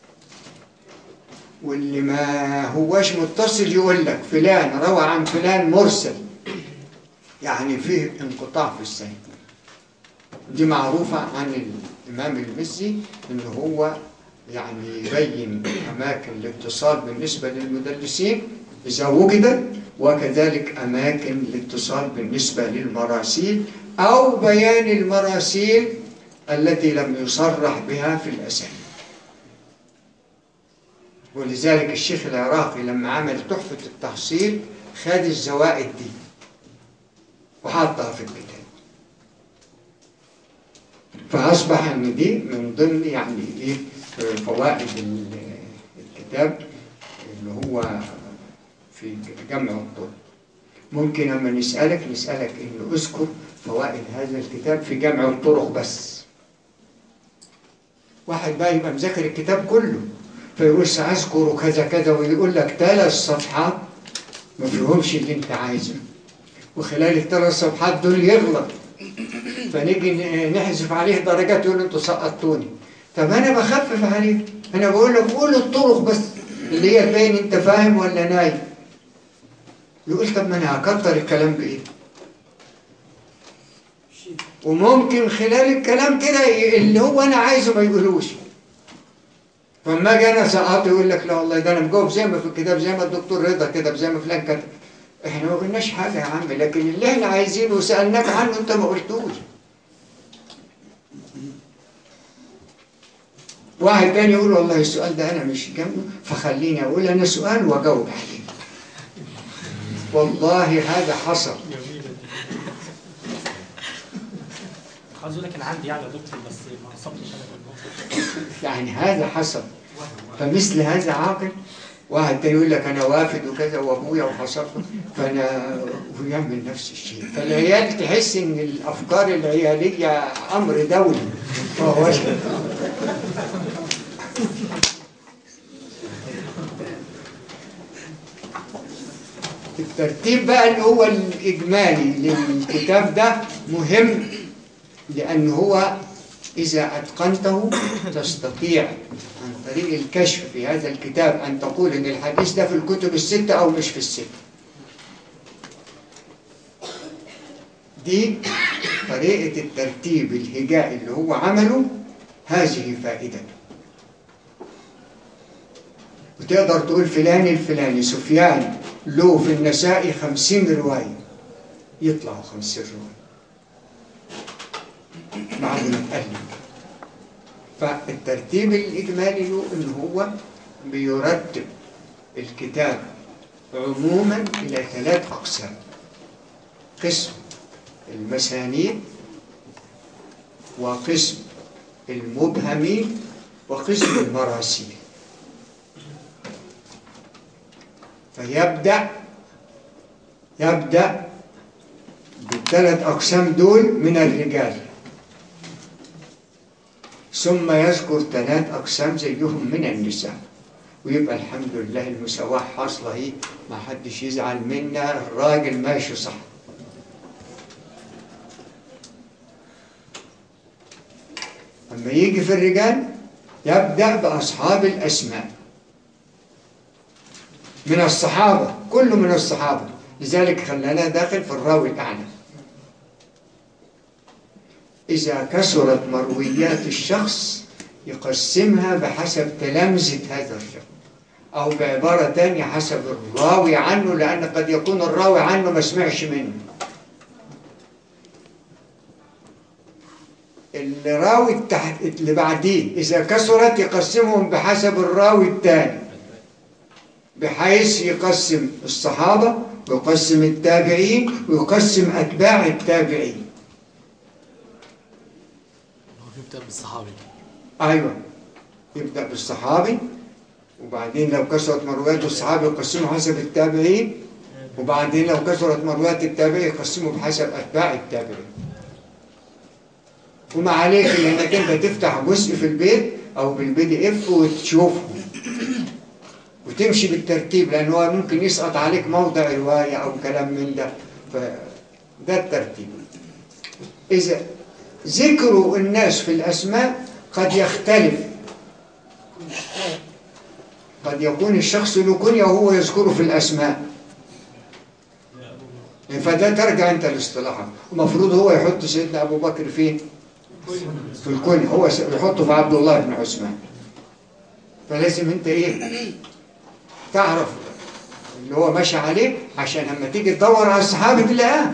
واللي ما هواش متصل يقول لك فلان روى عن فلان مرسل يعني فيه انقطاع في السند دي معروفة عن الإمام المزي إن هو يعني يبين أماكن الاتصال بالنسبة للمدلسين إذا وجدت وكذلك أماكن الاتصال بالنسبة للمراسيل أو بيان المراسيل التي لم يصرح بها في الأسانيد ولذلك الشيخ العراقي لما عمل تحفة التحصيل خد الزوائد دي وحطها في الكتاب فأصبح أن دي من ضمن يعني إيه فوائد ال- الكتاب اللي هو في جمع الطرق ممكن أما نسألك نسألك إنه اذكر فوائد هذا الكتاب في جمع الطرق بس واحد بقى يبقى مذاكر الكتاب كله فيقول سأذكر كذا كذا ويقول لك ثلاث صفحات ما فيهمش اللي انت عايزه وخلال الثلاث صفحات دول يغلط فنيجي ن- نحذف عليه درجات يقول انتوا سقطتوني طب انا بخفف عليه انا بقول لك قول الطرق بس اللي هي تبين انت فاهم ولا نايم يقول طب ما انا هكتر الكلام بايه وممكن خلال الكلام كده ي- اللي هو انا عايزه ما يقولوش فلما اجي انا سقط يقول لك لا والله ده انا مجاوب زي ما في الكتاب زي ما الدكتور رضا كتب زي ما فلان كتب احنا ما قلناش حاجه يا عم لكن اللي احنا عايزينه وسالناك عنه انت ما قلتوش واحد تاني يقول والله السؤال ده انا مش جنبه فخليني اقول انا سؤال واجاوب عليه والله هذا حصل عاوز اقول لك انا عندي يعني يا دكتور بس ما عصبتش انا بالموضوع يعني هذا حصل فمثل هذا عاقل واحد تاني يقول لك انا وافد وكذا وابويا وحصلت فانا ويعمل نفس الشيء فالعيال تحس ان الافكار العياليه امر دولي ما هوش الترتيب بقى اللي هو الإجمالي للكتاب ده مهم لأن هو إذا أتقنته تستطيع عن طريق الكشف في هذا الكتاب أن تقول إن الحديث ده في الكتب الستة أو مش في الستة دي طريقة الترتيب الهجائي اللي هو عمله هذه فائدته وتقدر تقول فلان الفلاني سفيان له في النسائي خمسين رواية يطلعوا خمسين رواية بعد ما تقلب فالترتيب الإجمالي له إن هو بيرتب الكتاب عموما إلى ثلاث أقسام قسم المسانيد وقسم المبهمين وقسم المراسيل فيبدأ يبدأ بالثلاث أقسام دول من الرجال ثم يذكر ثلاث أقسام زيهم من النساء ويبقى الحمد لله المساواة حاصلة هي ما حدش يزعل منا الراجل ماشي صح أما يجي في الرجال يبدأ بأصحاب الأسماء من الصحابة كله من الصحابة لذلك خلانا داخل في الراوي الأعلى إذا كثرت مرويات الشخص يقسمها بحسب تلامذة هذا الشخص أو بعبارة تانية حسب الراوي عنه لأن قد يكون الراوي عنه ما سمعش منه الراوي التحت اللي بعديه إذا كثرت يقسمهم بحسب الراوي الثاني بحيث يقسم الصحابة ويقسم التابعين ويقسم أتباع التابعين هو في كتاب الصحابي أيوة يبدأ بالصحابي وبعدين لو كثرت مرويات الصحابي يقسموا حسب التابعين وبعدين لو كثرت مرويات التابعين يقسموا بحسب أتباع التابعين وما عليك إلا إنك أنت تفتح جزء في البيت أو بالبي دي إف وتشوفه وتمشي بالترتيب لأن هو ممكن يسقط عليك موضع رواية أو كلام من ده فده الترتيب إذا ذكر الناس في الأسماء قد يختلف قد يكون الشخص له كنية وهو يذكره في الأسماء فده ترجع أنت لاصطلاحه المفروض هو يحط سيدنا أبو بكر فين؟ في الكنية هو يحطه في عبد الله بن عثمان فلازم أنت إيه؟ تعرف اللي هو ماشي عليه عشان لما تيجي تدور على الصحابة تلاقاه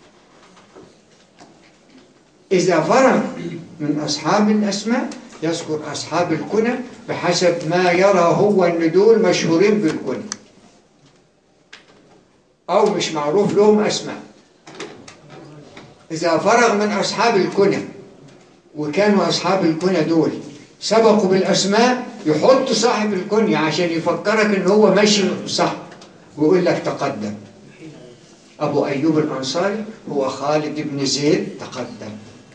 إذا فرغ من أصحاب الأسماء يذكر أصحاب الكنى بحسب ما يرى هو أن دول مشهورين بالكنى أو مش معروف لهم أسماء إذا فرغ من أصحاب الكنى وكانوا أصحاب الكنى دول سبقوا بالأسماء يحط صاحب الكنية عشان يفكرك إن هو ماشي صح ويقول لك تقدم أبو أيوب الأنصاري هو خالد بن زيد تقدم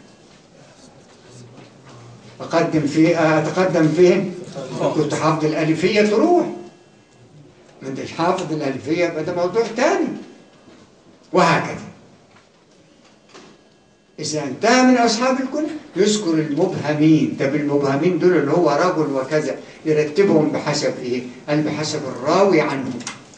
أقدم في أتقدم فين؟ كنت حافظ الألفية تروح ما أنتش حافظ الألفية يبقى ده موضوع تاني وهكذا إذا انتهى من أصحاب الكل يذكر المبهمين طب المبهمين دول اللي هو رجل وكذا يرتبهم بحسب إيه؟ قال بحسب الراوي عنه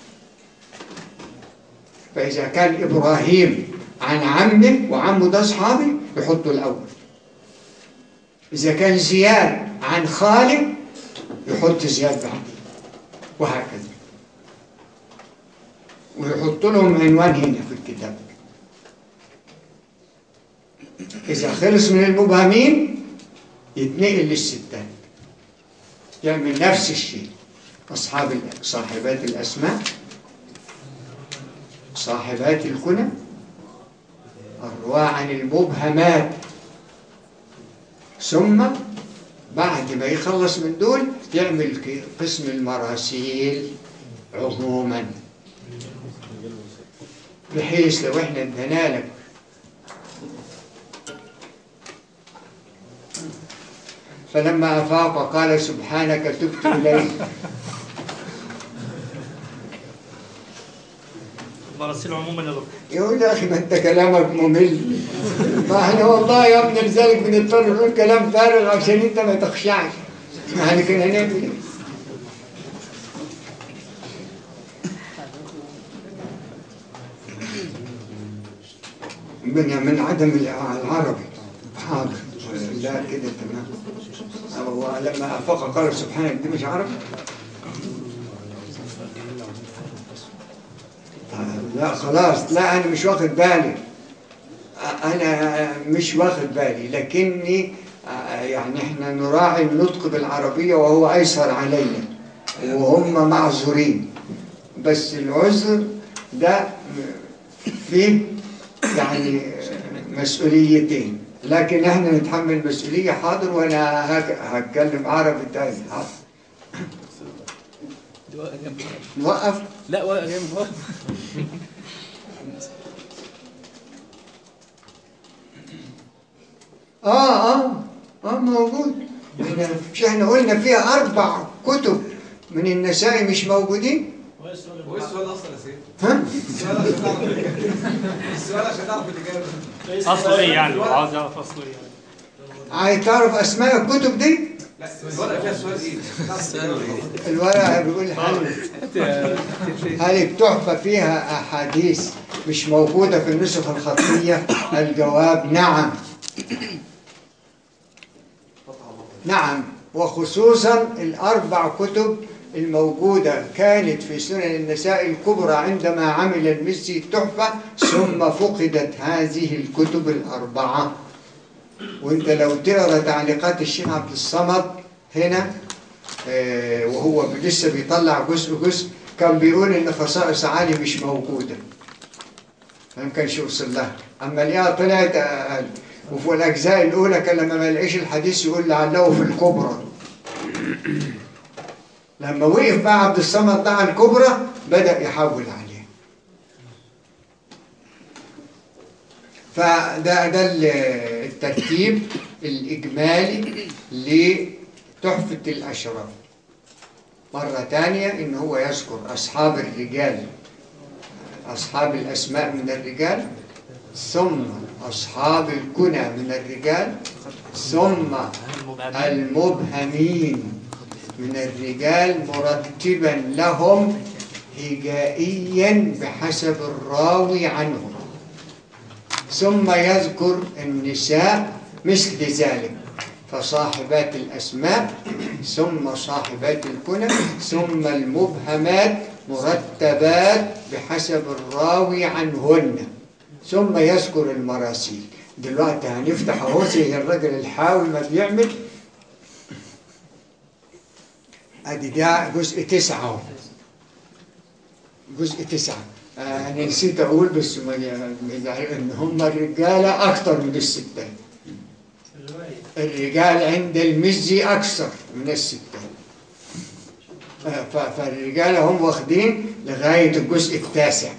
فإذا كان إبراهيم عن عمه وعمه ده أصحابي يحطه الأول إذا كان زياد عن خالد يحط زياد بعدين وهكذا ويحط لهم عنوان هنا في الكتاب إذا خلص من المبهمين يتنقل للستات يعمل نفس الشيء أصحاب ال- صاحبات الأسماء صاحبات الكنى الرواة عن المبهمات ثم بعد ما يخلص من دول يعمل ك- قسم المراسيل عموما بحيث لو احنا ادينا لك فلما أفاق قال سبحانك تبت إليك مراسيل عموما يا دكتور يقول يا أخي ما أنت كلامك ممل ما احنا والله يا ابني لذلك بنضطر نقول كلام فارغ عشان أنت ما تخشعش يعني كنا هنعمل إيه؟ من من عدم العربي حاضر لا كده تمام هو لما أفاق قال سبحانك دي مش عربي لا خلاص لا أنا مش واخد بالي أنا مش واخد بالي لكني يعني إحنا نراعي النطق بالعربية وهو أيسر علينا وهم معذورين بس العذر ده فيه يعني مسؤوليتين لكن احنا نتحمل مسؤولية حاضر وانا هك- هتكلم عربي تاني حاضر نوقف لا ولا جاي من ورا. اه اه اه موجود احنا مش احنا قلنا فيها اربع كتب من النسائي مش موجودين هو ايه السؤال اصلا يا سيدي؟ ها السؤال عشان تعرف الإجابة. السؤال عشان تعرف الاجابه اصله ايه يعني لو عاوز يعرف اصله ايه يعني عايز تعرف اسماء الكتب دي لا الورقه فيها سؤال ايه؟ تعرف الإجابة إيه؟ الورقة بيقول هل هل التحفة فيها أحاديث مش موجودة في النسخ الخطية؟ الجواب نعم نعم وخصوصا الأربع كتب الموجودة كانت في سنن النساء الكبرى عندما عمل المزي التحفة ثم فقدت هذه الكتب الأربعة وانت لو تقرا تعليقات الشيخ عبد الصمد هنا آه، وهو لسه بيطلع جزء جزء كان بيقول ان خصائص علي مش موجوده ما كانش يوصل لها اما لقاها طلعت اقل وفي الاجزاء الاولى كان لما ما يلاقيش الحديث يقول لعله في الكبرى لما وقف بقى عبد الصمد ده على الكبرى بدا يحول عليه فده ده ال- الترتيب الإجمالي لتحفة الأشراف مرة تانية إن هو يذكر أصحاب الرجال أصحاب الأسماء من الرجال ثم أصحاب الكنى من الرجال ثم المبهمين من الرجال مرتبا لهم هجائيا بحسب الراوي عنهم ثم يذكر النساء مثل ذلك فصاحبات الأسماء ثم صاحبات الكنى ثم المبهمات مرتبات بحسب الراوي عنهن ثم يذكر المراسيل دلوقتي هنفتح اهو زي الراجل الحاوي ما بيعمل ادي ده جزء تسعة اهو جزء تسعة آه، أنا نسيت أقول بس ما إن هم الرجالة أكثر من الستات الرجال عند المزي أكثر من الستات آه، ف- فالرجال هم واخدين لغاية الجزء التاسع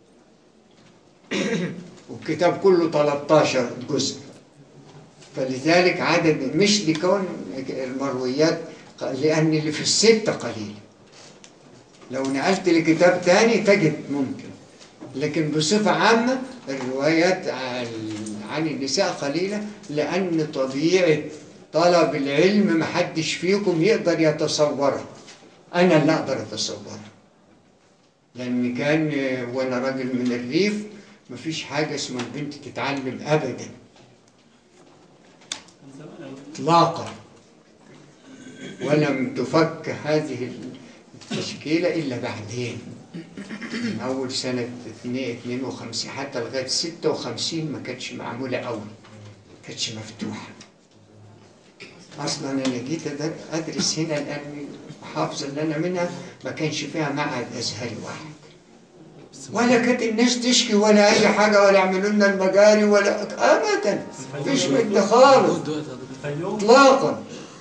والكتاب كله 13 جزء فلذلك عدد مش لكون المرويات لأن اللي في الستة قليل لو نقلت لكتاب تاني تجد ممكن لكن بصفة عامة الروايات عن عن النساء قليلة لأن طبيعة طلب العلم محدش فيكم يقدر يتصورها أنا اللي أقدر أتصورها لأن كان وأنا راجل من الريف مفيش حاجة اسمها البنت تتعلم أبدا إطلاقا ولم تفك هذه التشكيلة إلا بعدين من أول سنة 52 حتى لغاية 56 ما كانتش معمولة أوي ما كانتش مفتوحة أصلا أنا جيت أدر- أدرس هنا الآن المحافظة اللي أنا منها ما كانش فيها معهد أزهري واحد ولا كانت الناس تشكي ولا أي حاجة ولا يعملوا لنا المجاري ولا أبدا مفيش من ده خالص إطلاقا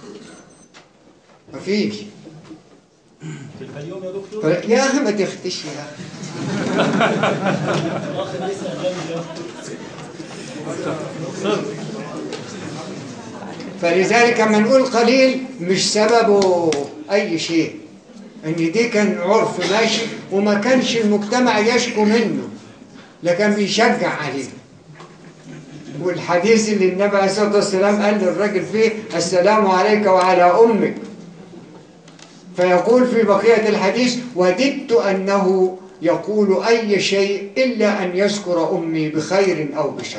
مفيش في الفيوم يا دكتور ف- يا أخي ما تختش يا أخي الاخ بيسال جنبي فلذلك لما نقول قليل مش سببه أي شيء إن دي كان عرف ماشي وما كانش المجتمع يشكو منه لكن بيشجع عليه والحديث اللي النبي عليه الصلاة والسلام قال للرجل فيه السلام عليك وعلى أمك فيقول في بقية الحديث وددت أنه يقول أي شيء إلا أن يذكر أمي بخير أو بشر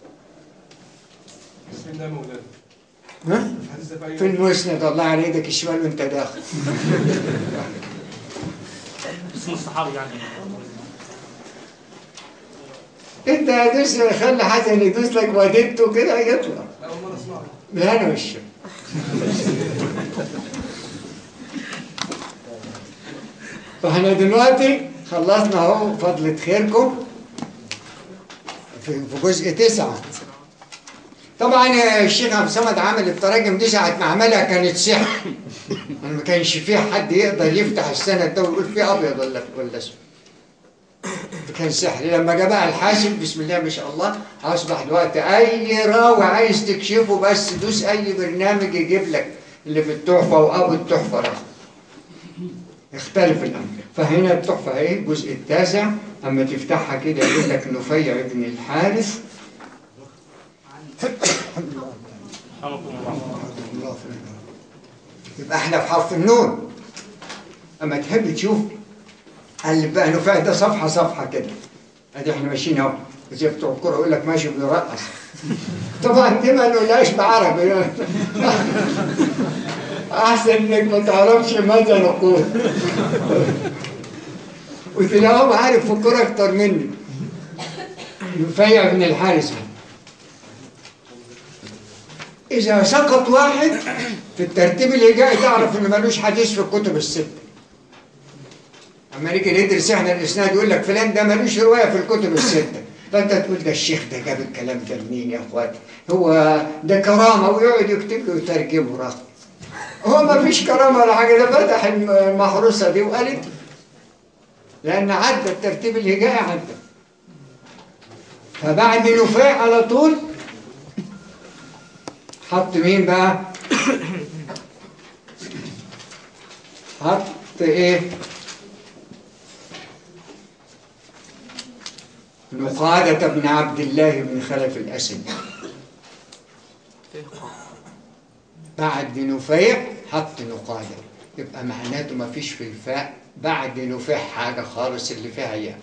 بسم الله مولانا ها؟ الحديث ده في في المسند الله على ايدك الشمال وانت داخل اسمه الصحابي يعني انت هتدوس خلي حسن يدوس لك وديته كده يطلع لا اول مره اسمعه لا انا مش فاحنا دلوقتي خلصنا اهو فضلة خيركم في في جزء تسعة طبعا الشيخ عبد الصمد عمل التراجم دي ساعة ما عملها كانت سحر ما كانش فيه حد يقدر يفتح السند ده ويقول فيه ابيض ولا ولا اسود كان سحر لما جاء بقى الحاسب بسم الله ما شاء الله اصبح دلوقتي اي راوي عايز تكشفه بس دوس اي برنامج يجيب لك اللي في التحفه وابو التحفه راح يختلف الامر فهنا التحفه اهي الجزء التاسع اما تفتحها كده يقول لك نفيع بن الحارث رحمكم الله يبقى احنا في حرف النون اما تحب تشوف اللي بقى نفع ده صفحه صفحه كده ادي احنا ماشيين اهو زي بتوع الكوره يقول لك ماشي بيرقص طبعا دي ما نقولهاش بعربي احسن انك ما تعرفش ماذا نقول وتلاقيهم عارف في الكوره اكتر مني نفيع بن الحارث إذا سقط واحد في الترتيب الهجائي تعرف إنه ملوش حديث في الكتب الستة. أما نيجي ندرس إحنا الإسناد يقول لك فلان ده ملوش رواية في الكتب الستة. فأنت تقول ده الشيخ ده جاب الكلام ده منين يا إخواتي؟ هو ده كرامة ويقعد يكتب له ويترجمه رغم. هو ما فيش كرامة ولا حاجة ده فتح المحروسة دي وقالت لأن عدى الترتيب الهجائي عدى. فبعد نفاع على طول حط مين بقى حط ايه نقادة بن عبد الله بن خلف الأسد بعد نفيع حط نقادة يبقى معناته ما فيش في الفاء بعد نفيع حاجة خالص اللي فيها ياء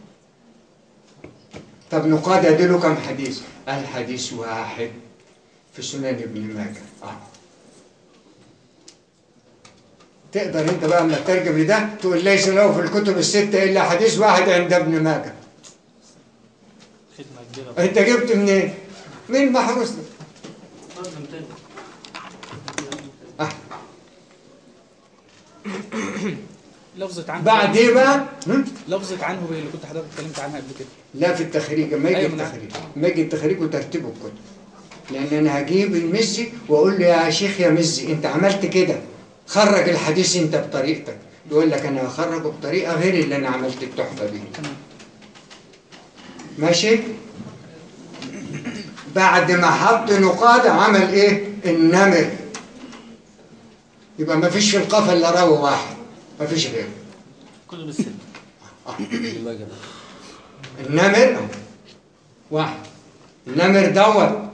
طب نقادة دي له كم حديث الحديث واحد في سنن ابن ماجه آه. تقدر انت بقى لما تترجم لده تقول ليس له في الكتب الستة إلا حديث واحد عند ابن ماجه خدمة كبيرة انت جبت منين؟ من محروس ده ترجم تاني آه. لفظة عنه بعد ايه بقى؟ هم؟ لفظة عنه اللي كنت حضرتك اتكلمت عنها قبل كده لا في التخريج ما يجي أيوة، نعم. التخريج ما يجي التخريج وترتيب الكتب لان انا هجيب المزي واقول له يا شيخ يا مزي انت عملت كده خرج الحديث انت بطريقتك يقول لك انا هخرجه بطريقه غير اللي انا عملت التحفه بيه تمام ماشي بعد ما حط نقاده عمل ايه النمر يبقى ما فيش في القفا الا راوي واحد ما فيش غيره كله بالست المجد النمر أهو. واحد النمر دوت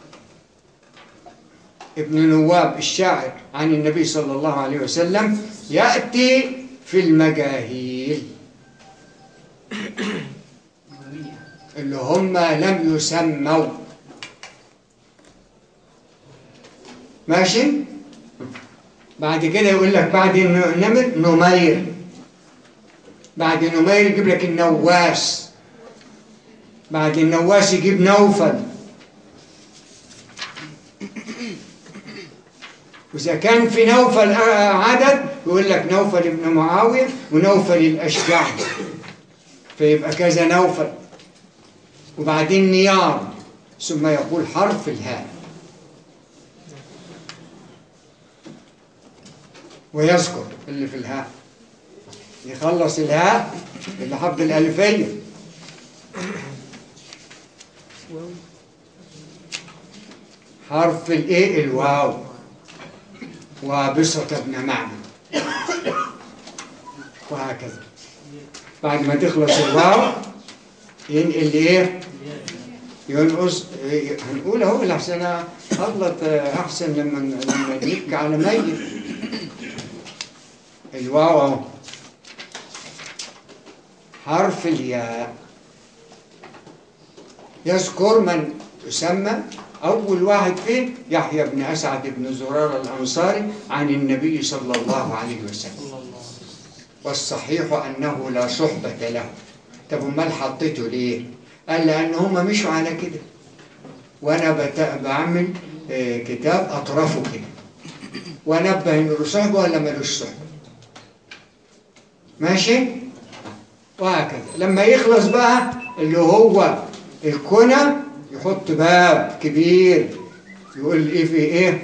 ابن نواب الشاعر عن النبي صلى الله عليه وسلم يأتي في المجاهيل اللي هم لم يسموا بعد كده يقول لك بعد الن- نمر نمير بعد نمير يجيب لك النواس بعد النواس يجيب نوفل وإذا كان في نوفل آه، عدد يقول لك نوفل ابن معاوية ونوفل الأشجعي فيبقى كذا نوفل وبعدين نيار ثم يقول حرف الهاء ويذكر اللي في الهاء يخلص الهاء اللي حفظ الألفية حرف الايه الواو وبسط ابن معبد وهكذا بعد ما تخلص الواو ينقل ايه ينقص إيه، هنقول اهو لحسن اغلط آه، احسن لما لما نبكي على ميت الواو اهو حرف الياء يذكر من يسمى أول واحد فيه يحيى بن أسعد بن زرار الأنصاري عن النبي صلى الله عليه وسلم والصحيح أنه لا صحبة له طب أمال حطيته ليه؟ قال لأن هم مشوا على كده وأنا بت- بعمل آه، كتاب أطرافه كده وأنبه إنه له صحبة ولا ملوش صحبة ماشي؟ وهكذا لما يخلص بقى اللي هو الكنى يحط باب كبير يقول ايه في ايه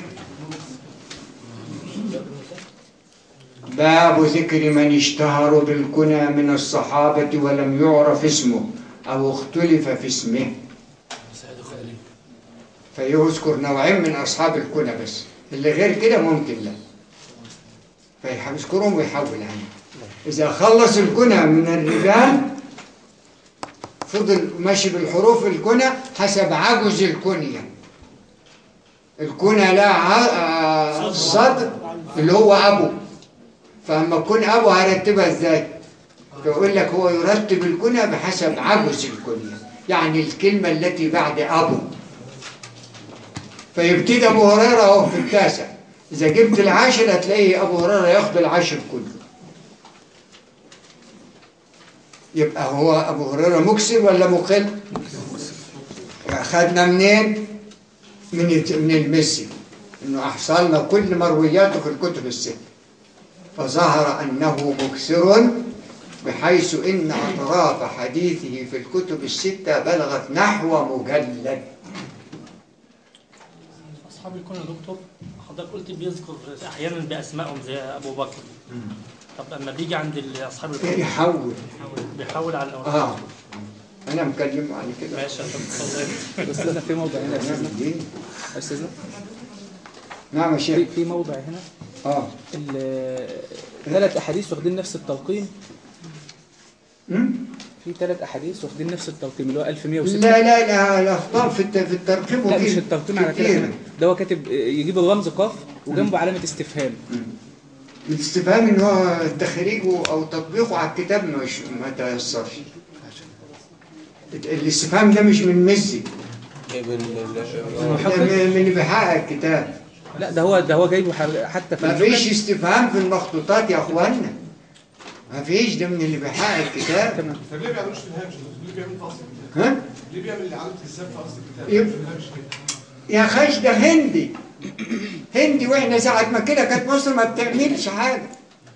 باب ذكر من اشتهر بالكنى من الصحابة ولم يعرف اسمه أو اختلف في اسمه سعيد خيري فيذكر نوعين من أصحاب الكنى بس اللي غير كده ممكن لا فيذكرهم ويحول عنهم إذا خلص الكنى من الرجال فضل ماشي بالحروف الكنى حسب عجز الكنية الكنى لا ع- صدر اللي هو أبو فأما تكون أبو هرتبها إزاي؟ يقول لك هو يرتب الكنى بحسب عجز الكنية يعني الكلمة التي بعد أبو فيبتدي أبو هريرة أهو في التاسع إذا جبت العاشر هتلاقيه أبو هريرة ياخد العاشر كله يبقى هو أبو هريرة مكسر ولا مقل؟ أخذنا منين؟ من الت- من المسي إنه أحصلنا كل مروياته في الكتب الستة فظهر أنه مكسر بحيث إن أطراف حديثه في الكتب الستة بلغت نحو مجلد اصحاب الكون يا دكتور حضرتك قلت بيذكر احيانا باسمائهم زي ابو بكر طب لما بيجي عند ال- اصحاب الكون يحول بيحول على الاول آه أنا مكلمه على كده ماشي يا دكتور اتفضل. أستاذنا في موضع هنا يا أستاذنا ليه؟ أستاذنا نعم يا في, شيخ في موضع هنا آه ثلاث أحاديث واخدين نفس التلقيم أمم؟ في ثلاث أحاديث واخدين نفس التلقيم اللي هو 1106 لا لا لا الأخطاء في الت- في الترقيم لا مش وكده التلقيم على كده كتير. هنا. ده هو كاتب يجيب الرمز قاف وجنبه علامة استفهام الاستفهام ان هو تخريجه او تطبيقه على الكتاب مش ما تيسرش الاستفهام ده مش من مزي ده من من اللي بيحقق الكتاب لا ده هو ده هو جايبه ح- حتى في ما الجمل. فيش استفهام في المخطوطات يا اخوانا ما فيش ده من اللي بيحقق الكتاب تمام طب ليه ما بيعملوش في الهامش؟ ليه بيعمل في اصل الكتاب؟ ها ليه بيعمل علامه الحساب في اصل الكتاب؟ يب- في الهامش ليه؟ يا خش ده هندي هندي واحنا ساعة ما كده كانت مصر ما بتعملش حاجة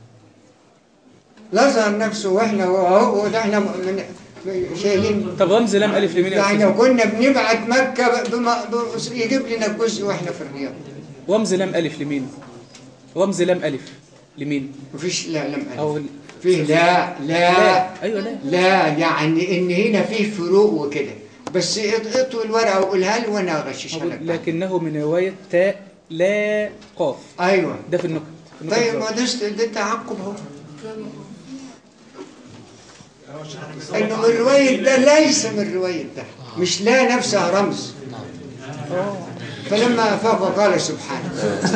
لظهر نفسه واحنا وهو ده احنا من من- شايلين طب رمز لام ألف لمين ده يا احنا أستاذ كنا بنبعت مكة بما ب- يجيب لنا جزء واحنا في الرياض رمز لام ألف لمين رمز لام ألف لمين مفيش لا لم ألف أو فيه لا لا لا أيوة لا لا يعني ان هنا فيه فروق وكده بس اطوي الورقة وقولها لي وانا اغششها لك بعد. لكنه من رواية تاء لا قاف ايوه ده في النكت في النكت طيب برضه. ما ده است- ده تعقب اهو انه من رواية ده ليس من رواية ده مش لا نفسها رمز فلما افاق قال سبحانه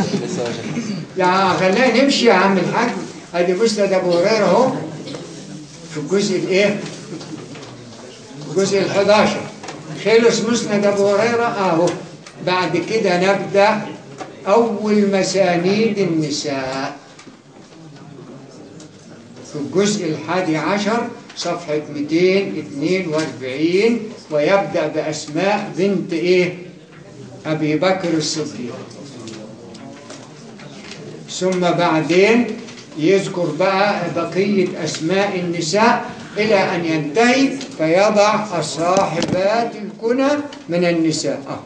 يا خلينا نمشي يا عم الحاج ادي مسند ابو هريره اهو في الجزء الايه الجزء ال 11 خلص مسند ابو هريره اهو بعد كده نبدا أول مسانيد النساء في الجزء الحادي عشر صفحة 242 ويبدأ بأسماء بنت إيه؟ أبي بكر الصديق ثم بعدين يذكر بقى بقية أسماء النساء إلى أن ينتهي فيضع الصاحبات الكنى من النساء آه.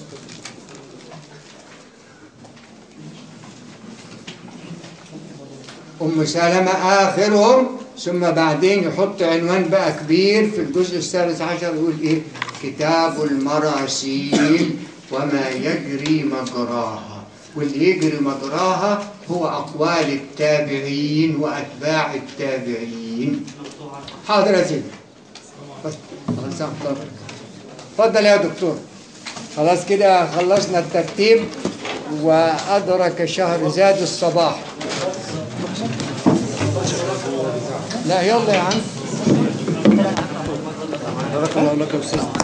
أم سلمة آخرهم ثم بعدين يحط عنوان بقى كبير في الجزء الثالث عشر يقول إيه كتاب المراسيل وما يجري مجراها واللي يجري مجراها هو أقوال التابعين وأتباع التابعين مقطوعة حاضر يا سيدي بس خلاص اتفضل. اتفضل يا دكتور خلاص كده خلصنا الترتيب وأدرك شهر زاد الصباح لا يلا يا عم بارك الله لك يا استاذ